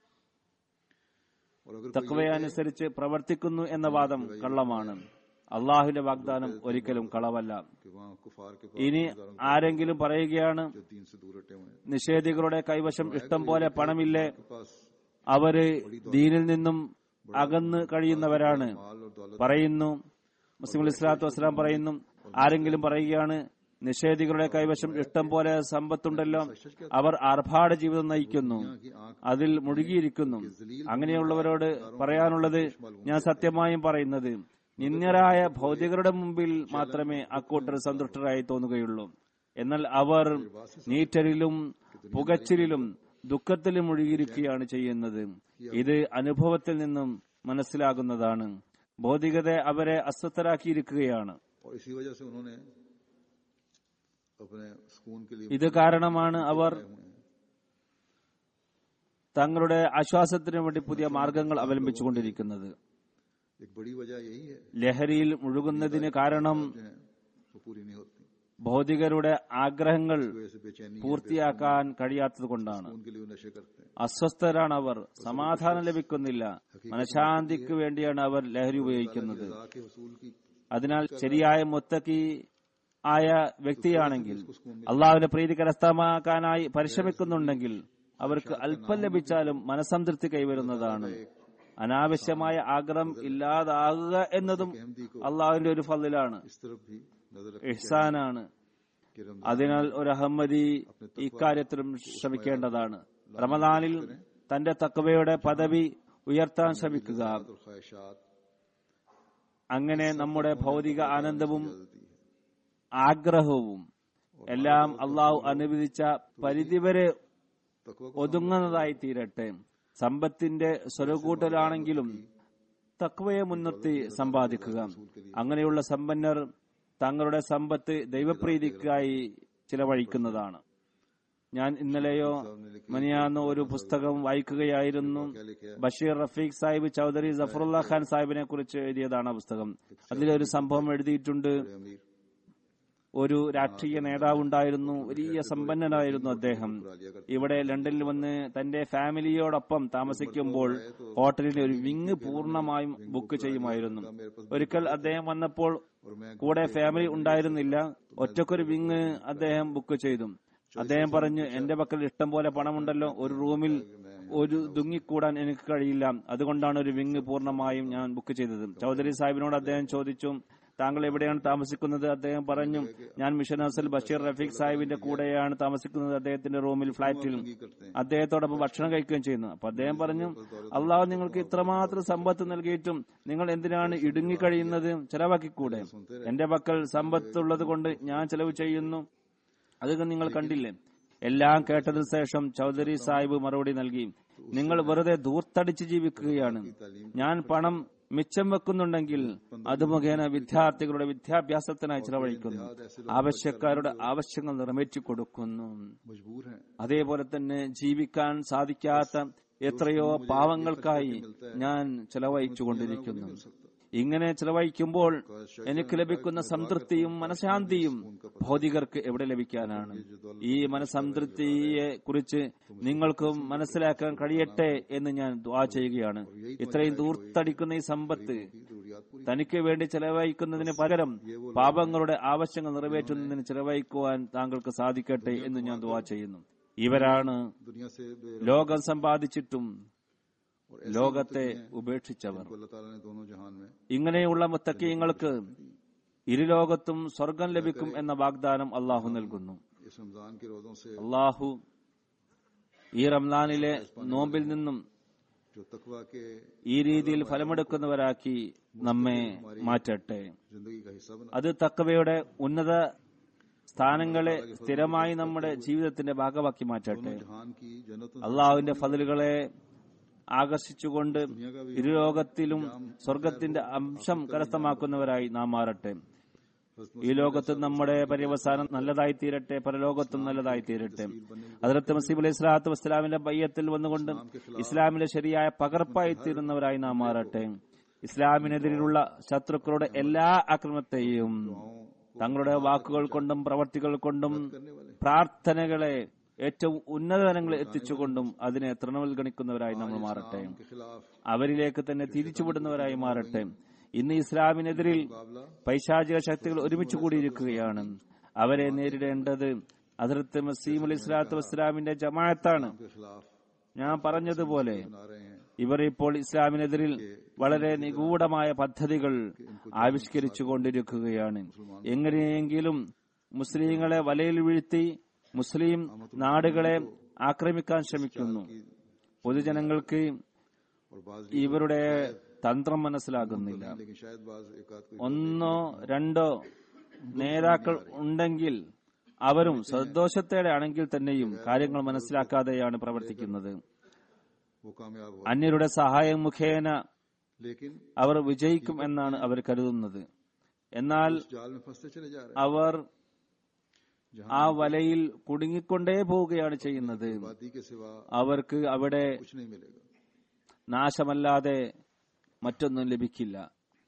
और अगर कोई തക്വയനുസരിച്ച് പ്രവർത്തിക്കുന്നു എന്ന വാദം കള്ളമാണ് അള്ളാഹുവിന്റെ വാഗ്ദാനം ഒരിക്കലും കളവല്ല कि वहाँ कुफार के ഇനി ആരെങ്കിലും പറയുകയാണ് जो दीन से दूर हटे हुए हैं നിഷേധികളുടെ കൈവശം ഇഷ്ടം പോലെ പണമില്ലേ के पास അവര് ദീനിൽ നിന്നും അകന്ന് കഴിയുന്നവരാണ് माल और दौलत പറയുന്നു മുസ്ലിം ഇസ്ലാത്തു വസ്സലാം പറയുന്നു ആരെങ്കിലും പറയുകയാണ് നിഷേധികളുടെ കൈവശം ഇഷ്ടം പോലെ സമ്പത്തുണ്ടല്ലോ അവർ ആർഭാട ജീവിതം നയിക്കുന്നു की आंख അതിൽ മുഴുകിയിരിക്കുന്നു അങ്ങനെയുള്ളവരോട് പറയാനുള്ളത് ഞാൻ സത്യമായും പറയുന്നത് നിന്ദ്യരായ ഭൗതികരുടെ മുമ്പിൽ മാത്രമേ അക്കൂട്ടർ സന്തുഷ്ടരായി തോന്നുകയുള്ളൂ എന്നാൽ അവർ നീറ്റലിലും പുകച്ചിലും ദുഃഖത്തിലും മുഴുകിയിരിക്കുകയാണ് ചെയ്യുന്നത് ഇത് അനുഭവത്തിൽ നിന്നും മനസ്സിലാകുന്നതാണ് ഭൗതികത അവരെ അസ്വസ്ഥരാക്കിയിരിക്കുകയാണ് और इसी वजह से उन्होंने अपने सुकून के लिए ഇത് കാരണമാണ് അവർ हुए हैं തങ്ങളുടെ ആശ്വാസത്തിനു വേണ്ടി പുതിയ മാർഗങ്ങൾ അവലംബിച്ചുകൊണ്ടിരിക്കുന്നത് एक बड़ी वजह यही है ലഹരിയിൽ മുഴുകുന്നതിന് കാരണം जो है वो पूरी नहीं होती ഭൗതികരുടെ ആഗ്രഹങ്ങൾ इस वजह से बेचैनी है, പൂർത്തിയാക്കാൻ കഴിയാത്തത് കൊണ്ടാണ് सुकून के लिए वो नशे करते हैं അസ്വസ്ഥരാണ് അവർ സമാധാനം ലഭിക്കുന്നില്ല മനഃശാന്തിക്ക് വേണ്ടിയാണ് അവർ ലഹരി ഉപയോഗിക്കുന്നത് रजा के हसूल की അതിനാൽ ശരിയായ മുത്തക്കി ആയ വ്യക്തിയാണെങ്കിൽ അള്ളാഹുവിന്റെ പ്രീതി കരസ്ഥമാക്കാനായി പരിശ്രമിക്കുന്നുണ്ടെങ്കിൽ അവർക്ക് അല്പം ലഭിച്ചാലും മനസംതൃപ്തി കൈവരുന്നതാണ് അനാവശ്യമായ ആഗ്രഹം ഇല്ലാതാകുക എന്നതും അള്ളാഹുവിന്റെ ഒരു ഫലിലാണ് इस तरफ भी नजर रख ഇഹ്സാനാണ് कि रमजान അതിനാൽ ഒരു അഹമ്മദി ഇക്കാര്യത്തിലും ശ്രമിക്കേണ്ടതാണ് റമദാനിൽ തന്റെ തക്കവയുടെ പദവി ഉയർത്താൻ ശ്രമിക്കുക और ख्वाहिशात അങ്ങനെ നമ്മുടെ ഭൗതിക ആനന്ദവും जलती है ആഗ്രഹവും എല്ലാം അള്ളാഹു അനുവദിച്ച പരിധിവരെ तकवा को ഒതുങ്ങുന്നതായി തീരട്ടെ സമ്പത്തിന്റെ സ്വരകൂട്ടലാണെങ്കിലും തക്വയെ മുൻനിർത്തി സമ്പാദിക്കുക അങ്ങനെയുള്ള സമ്പന്നർ തങ്ങളുടെ സമ്പത്ത് ദൈവപ്രീതിക്കായി ചിലവഴിക്കുന്നതാണ് ഞാൻ ഇന്നലെയോ മനിയാന്നോ ഒരു പുസ്തകം വായിക്കുകയായിരുന്നു ബഷീർ റഫീഖ് സാഹിബ് ചൌധരി ജഫറുല്ല ഖാൻ സാഹിബിനെ കുറിച്ച് എഴുതിയതാണ് ആ പുസ്തകം അതിലൊരു സംഭവം എഴുതിയിട്ടുണ്ട് अमीर ഒരു രാഷ്ട്രീയ നേതാവുണ്ടായിരുന്നു വലിയ സമ്പന്നനായിരുന്നു അദ്ദേഹം ഇവിടെ ലണ്ടനിൽ വന്ന് തന്റെ ഫാമിലിയോടൊപ്പം താമസിക്കുമ്പോൾ ഹോട്ടലിന് ഒരു വിങ് പൂർണ്ണമായും ബുക്ക് ചെയ്യുമായിരുന്നു ഒരിക്കൽ അദ്ദേഹം വന്നപ്പോൾ കൂടെ ഫാമിലി ഉണ്ടായിരുന്നില്ല ഒറ്റക്കൊരു വിങ് അദ്ദേഹം ബുക്ക് ചെയ്തു അദ്ദേഹം പറഞ്ഞു എന്റെ പക്കൽ ഇഷ്ടം പോലെ പണമുണ്ടല്ലോ ഒരു റൂമിൽ ഒരു ദുങ്ങിക്കൂടാൻ എനിക്ക് കഴിയില്ല അതുകൊണ്ടാണ് ഒരു വിങ് പൂർണ്ണമായും ഞാൻ ബുക്ക് ചെയ്തത് ചൗധരി സാഹിബിനോട് അദ്ദേഹം ചോദിച്ചു താങ്കൾ എവിടെയാണ് താമസിക്കുന്നത് അദ്ദേഹം പറഞ്ഞു ഞാൻ മിഷൻ ഹസൽ ബഷീർ റഫീഖ് സാഹിബിന്റെ കൂടെയാണ് താമസിക്കുന്നത് അദ്ദേഹത്തിന്റെ റൂമിൽ ഫ്ളാറ്റിൽ അദ്ദേഹത്തോടൊപ്പം ഭക്ഷണം കഴിക്കുകയും ചെയ്യുന്നു അപ്പൊ അദ്ദേഹം പറഞ്ഞു അള്ളാഹു നിങ്ങൾക്ക് ഇത്രമാത്രം സമ്പത്ത് നൽകിയിട്ടും നിങ്ങൾ എന്തിനാണ് ഇടുങ്ങിക്കഴിയുന്നത് ചെലവാക്കിക്കൂടെ എന്റെ പക്കൽ സമ്പത്തുള്ളത് കൊണ്ട് ഞാൻ ചെലവ് ചെയ്യുന്നു അതൊക്കെ നിങ്ങൾ കണ്ടില്ലേ എല്ലാം കേട്ടതിനു ശേഷം ചൗധരി സാഹിബ് മറുപടി നൽകി നിങ്ങൾ വെറുതെ ദൂർത്തടിച്ച് ജീവിക്കുകയാണ് ഞാൻ പണം മിച്ചം വെക്കുന്നുണ്ടെങ്കിൽ അത് മുഖേന വിദ്യാർത്ഥികളുടെ വിദ്യാഭ്യാസത്തിനായി ചിലവഴിക്കുന്നു ആവശ്യക്കാരുടെ ആവശ്യങ്ങൾ നിറവേറ്റി കൊടുക്കുന്നു मजबूर हैं അതേപോലെ തന്നെ ജീവിക്കാൻ സാധിക്കാത്ത എത്രയോ പാവങ്ങൾക്കായി ഞാൻ ചെലവഴിച്ചുകൊണ്ടിരിക്കുന്നു ഇങ്ങനെ ചെലവഴിക്കുമ്പോൾ എനിക്ക് ലഭിക്കുന്ന സംതൃപ്തിയും മനഃശാന്തിയും ഭൗതികർക്ക് എവിടെ ലഭിക്കാനാണ് ഈ മനസംതൃപ്തിയെ കുറിച്ച് നിങ്ങൾക്കും മനസ്സിലാക്കാൻ കഴിയട്ടെ എന്ന് ഞാൻ ദ്വാ ചെയ്യുകയാണ് ഇത്രയും ദൂർത്തടിക്കുന്ന ഈ സമ്പത്ത് തനിക്ക് വേണ്ടി ചെലവഴിക്കുന്നതിന് പകരം പാപങ്ങളുടെ ആവശ്യങ്ങൾ നിറവേറ്റുന്നതിന് ചെലവഴിക്കുവാൻ താങ്കൾക്ക് സാധിക്കട്ടെ എന്ന് ഞാൻ ദ്വാ ചെയ്യുന്നു ഇവരാണ് दुनिया से बे- ലോകം സമ്പാദിച്ചിട്ടും ലോകത്തെ ഉപേക്ഷിച്ചവർ को अल्लाह ताला ने दोनों जहान में ഇങ്ങനെയുള്ള മുത്തക്കീങ്ങൾക്ക് ഇരുലോകത്തും സ്വർഗം ലഭിക്കും എന്ന വാഗ്ദാനം അള്ളാഹു നൽകുന്നു इस रमजान के रोजों से അള്ളാഹു ഈ റംലാനിലെ നോമ്പിൽ നിന്നും जो तकवा के ഈ രീതിയിൽ ഫലമെടുക്കുന്നവരാക്കി നമ്മെ മാറ്റട്ടെ जिंदगी का हिस्सा बना അത് തക്കവയുടെ ഉന്നത സ്ഥാനങ്ങളെ സ്ഥിരമായി നമ്മുടെ ജീവിതത്തിന്റെ ഭാഗമാക്കി മാറ്റട്ടെ जहान की जन्नतों അള്ളാഹുവിന്റെ ഫതിലുകളെ ആകർഷിച്ചുകൊണ്ട് ഇരുലോകത്തിലും സ്വർഗത്തിന്റെ അംശം കരസ്ഥമാക്കുന്നവരായി നാം മാറട്ടെ ഈ ലോകത്ത് നമ്മുടെ പര്യവസാനം നല്ലതായി തീരട്ടെ പരലോകത്തും നല്ലതായി തീരട്ടെ അതിർത്ത് മസീബ് അലൈഹി സ്വലാത്തു വസ്സലാമിന്റെ ബയ്യത്തിൽ വന്നുകൊണ്ട് ഇസ്ലാമിലെ ശരിയായ പകർപ്പായി തീരുന്നവരായി നാം മാറട്ടെ ഇസ്ലാമിനെതിരെയുള്ള ശത്രുക്കളുടെ എല്ലാ ആക്രമണത്തെയും തങ്ങളുടെ വാക്കുകൾ കൊണ്ടും പ്രവർത്തികൾ കൊണ്ടും പ്രാർത്ഥനകളെ ഏറ്റവും ഉന്നത തലങ്ങളിൽ എത്തിച്ചുകൊണ്ടും അതിനെ തൃണവൽഗണിക്കുന്നവരായി നമ്മൾ മാറട്ടെ के खिलाफ അവരിലേക്ക് തന്നെ തിരിച്ചുവിടുന്നവരായി മാറട്ടെ ഇന്ന് ഇസ്ലാമിനെതിരിൽ പൈശാചിക ശക്തികൾ ഒരുമിച്ച് കൂടിയിരിക്കുകയാണ് അവരെ നേരിടേണ്ടത് അതിർത്ത് മസീം അലി ഇസ്ലാത്തു വസ്സലാമിന്റെ ജമാഅത്താണ് के खिलाफ ഞാൻ പറഞ്ഞതുപോലെ बना रहे हैं ഇവർ ഇപ്പോൾ ഇസ്ലാമിനെതിരിൽ വളരെ നിഗൂഢമായ പദ്ധതികൾ ആവിഷ്കരിച്ചു കൊണ്ടിരിക്കുകയാണ് എങ്ങനെയെങ്കിലും മുസ്ലിങ്ങളെ വലയിൽ വീഴ്ത്തി മുസ്ലിം നാടുകളെ ആക്രമിക്കാൻ ശ്രമിക്കുന്നു പൊതുജനങ്ങൾക്ക് और बाज ഇവരുടെ തന്ത്രം മനസ്സിലാകുന്നില്ല लेकिन शायद बाज एक आध कोई ഒന്നോ രണ്ടോ നേതാക്കൾ ഉണ്ടെങ്കിൽ അവരും സന്തോഷത്തോടെ ആണെങ്കിൽ തന്നെയും കാര്യങ്ങൾ മനസ്സിലാക്കാതെയാണ് പ്രവർത്തിക്കുന്നത് वो कामयाब हो അന്യരുടെ സഹായം മുഖേന लेकिन അവർ വിജയിക്കും എന്നാണ് അവർ കരുതുന്നത് എന്നാൽ इस जाल में फंसते चले जा रहे അവർ हैं ആ വലയിൽ കുടുങ്ങിക്കൊണ്ടേ പോവുകയാണ് ചെയ്യുന്നത് आबादी के सिवा അവർക്ക് അവിടെ कुछ नहीं मिलेगा നാശമല്ലാതെ മറ്റൊന്നും ലഭിക്കില്ല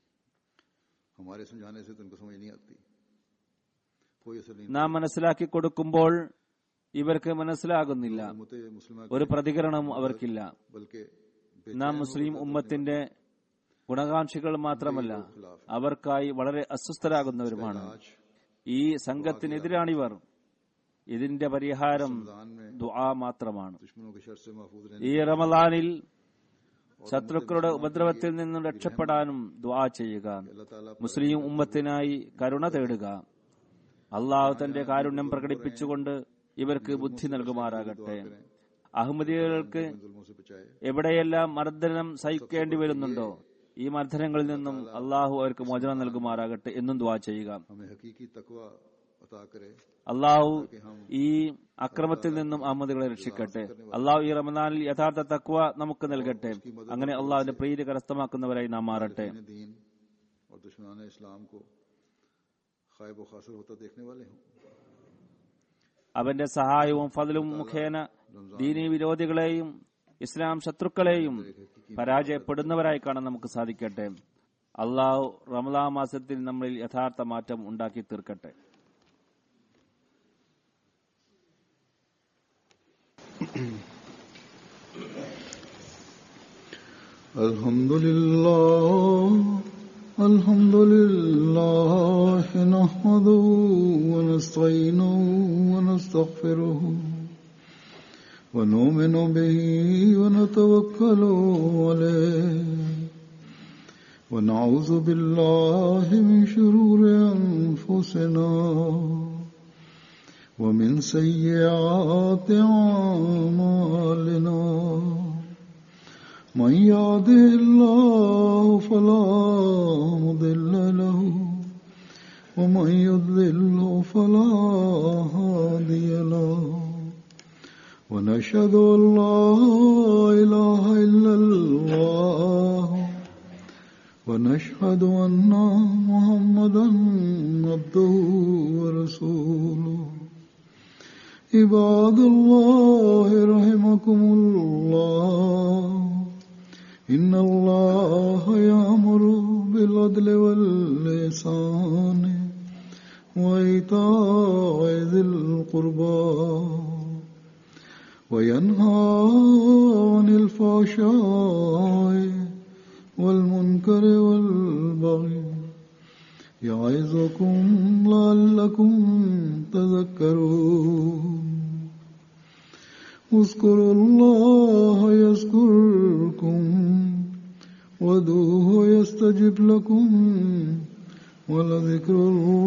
हमारे समझाने से तो उनको समझ नहीं आती कोई असर नहीं നാം മനസ്സിലാക്കി കൊടുക്കുമ്പോൾ ഇവർക്ക് മനസ്സിലാകുന്നില്ല उम्मत मुस्लिमा ഒരു പ്രതികരണവും അവർക്കില്ല बल्कि നാം മുസ്ലിം ഉമ്മത്തിന്റെ ഗുണകാംക്ഷികൾ മാത്രമല്ല അവർക്കായി വളരെ അസ്വസ്ഥരാകുന്നവരുമാണ് आज ഈ സംഘത്തിനെതിരാണിവർ ഇതിന്റെ പരിഹാരം रमजान में ദുആ മാത്രമാണ് दुश्मनों के शर से महफूज ഈ रहने റമദാനിൽ ശത്രുക്കളുടെ ഉപദ്രവത്തിൽ നിന്നും രക്ഷപ്പെടാനും ദുആ ചെയ്യുക अल्लाह ताला മുസ്ലിം ഉമ്മത്തിനായി കരുണ തേടുക അള്ളാഹു തന്റെ കാരുണ്യം പ്രകടിപ്പിച്ചുകൊണ്ട് ഇവർക്ക് ബുദ്ധി നൽകുമാറാകട്ടെ അഹമ്മദികൾക്ക് जुल्मों से बचाए എവിടെയെല്ലാം മർദ്ദനം സഹിക്കേണ്ടി വരുന്നുണ്ടോ ഈ മർദ്ദനങ്ങളിൽ നിന്നും അള്ളാഹു അവർക്ക് മോചനം നൽകുമാറാകട്ടെ എന്നും ദ്വാ ചെയ്യുക हमें हकीकी तकवा अता करे അള്ളാഹു कि हम ഈ അക്രമത്തിൽ നിന്നും അഹമ്മദികളെ രക്ഷിക്കട്ടെ അള്ളാഹു ഈ റമദാനിൽ യഥാർത്ഥ തക്വ നമുക്ക് നൽകട്ടെ അങ്ങനെ അള്ളാഹുവിന്റെ പ്രീതി കരസ്ഥമാക്കുന്നവരായി നാം മാറട്ടെ दीन दीन और दुश्मनान इस्लाम को खायब खासर होता देखने वाले हों അവന്റെ സഹായവും ഫതിലും മുഖേന ദീനി വിരോധികളെയും ഇസ്ലാം ശത്രുക്കളെയും പരാജയപ്പെടുന്നവരായി കാണാൻ നമുക്ക് സാധിക്കട്ടെ അള്ളാഹു റമലാ മാസത്തിൽ നമ്മളിൽ യഥാർത്ഥ മാറ്റം ഉണ്ടാക്കി തീർക്കട്ടെ الحمد لله الحمد لله نحمده ونستعينه ونستغفره ونؤمن به ونتوكل عليه ونعوذ بالله من شرور أنفسنا ومن سيئات أعمالنا من يهده الله فلا مضل له ومن يضلل فلا هادي له ونشهد أن لا إله إلا الله ونشهد أن محمدا عبده ورسوله عباد الله رحمكم الله إن الله يأمر بالعدل واللسان وإيتاء ذي القربى وينهى عن الفحشاء والمنكر والبغي يعظكم لعلكم تذكرون اذكروا الله يذكركم ودوه يستجب لكم ولذكر الله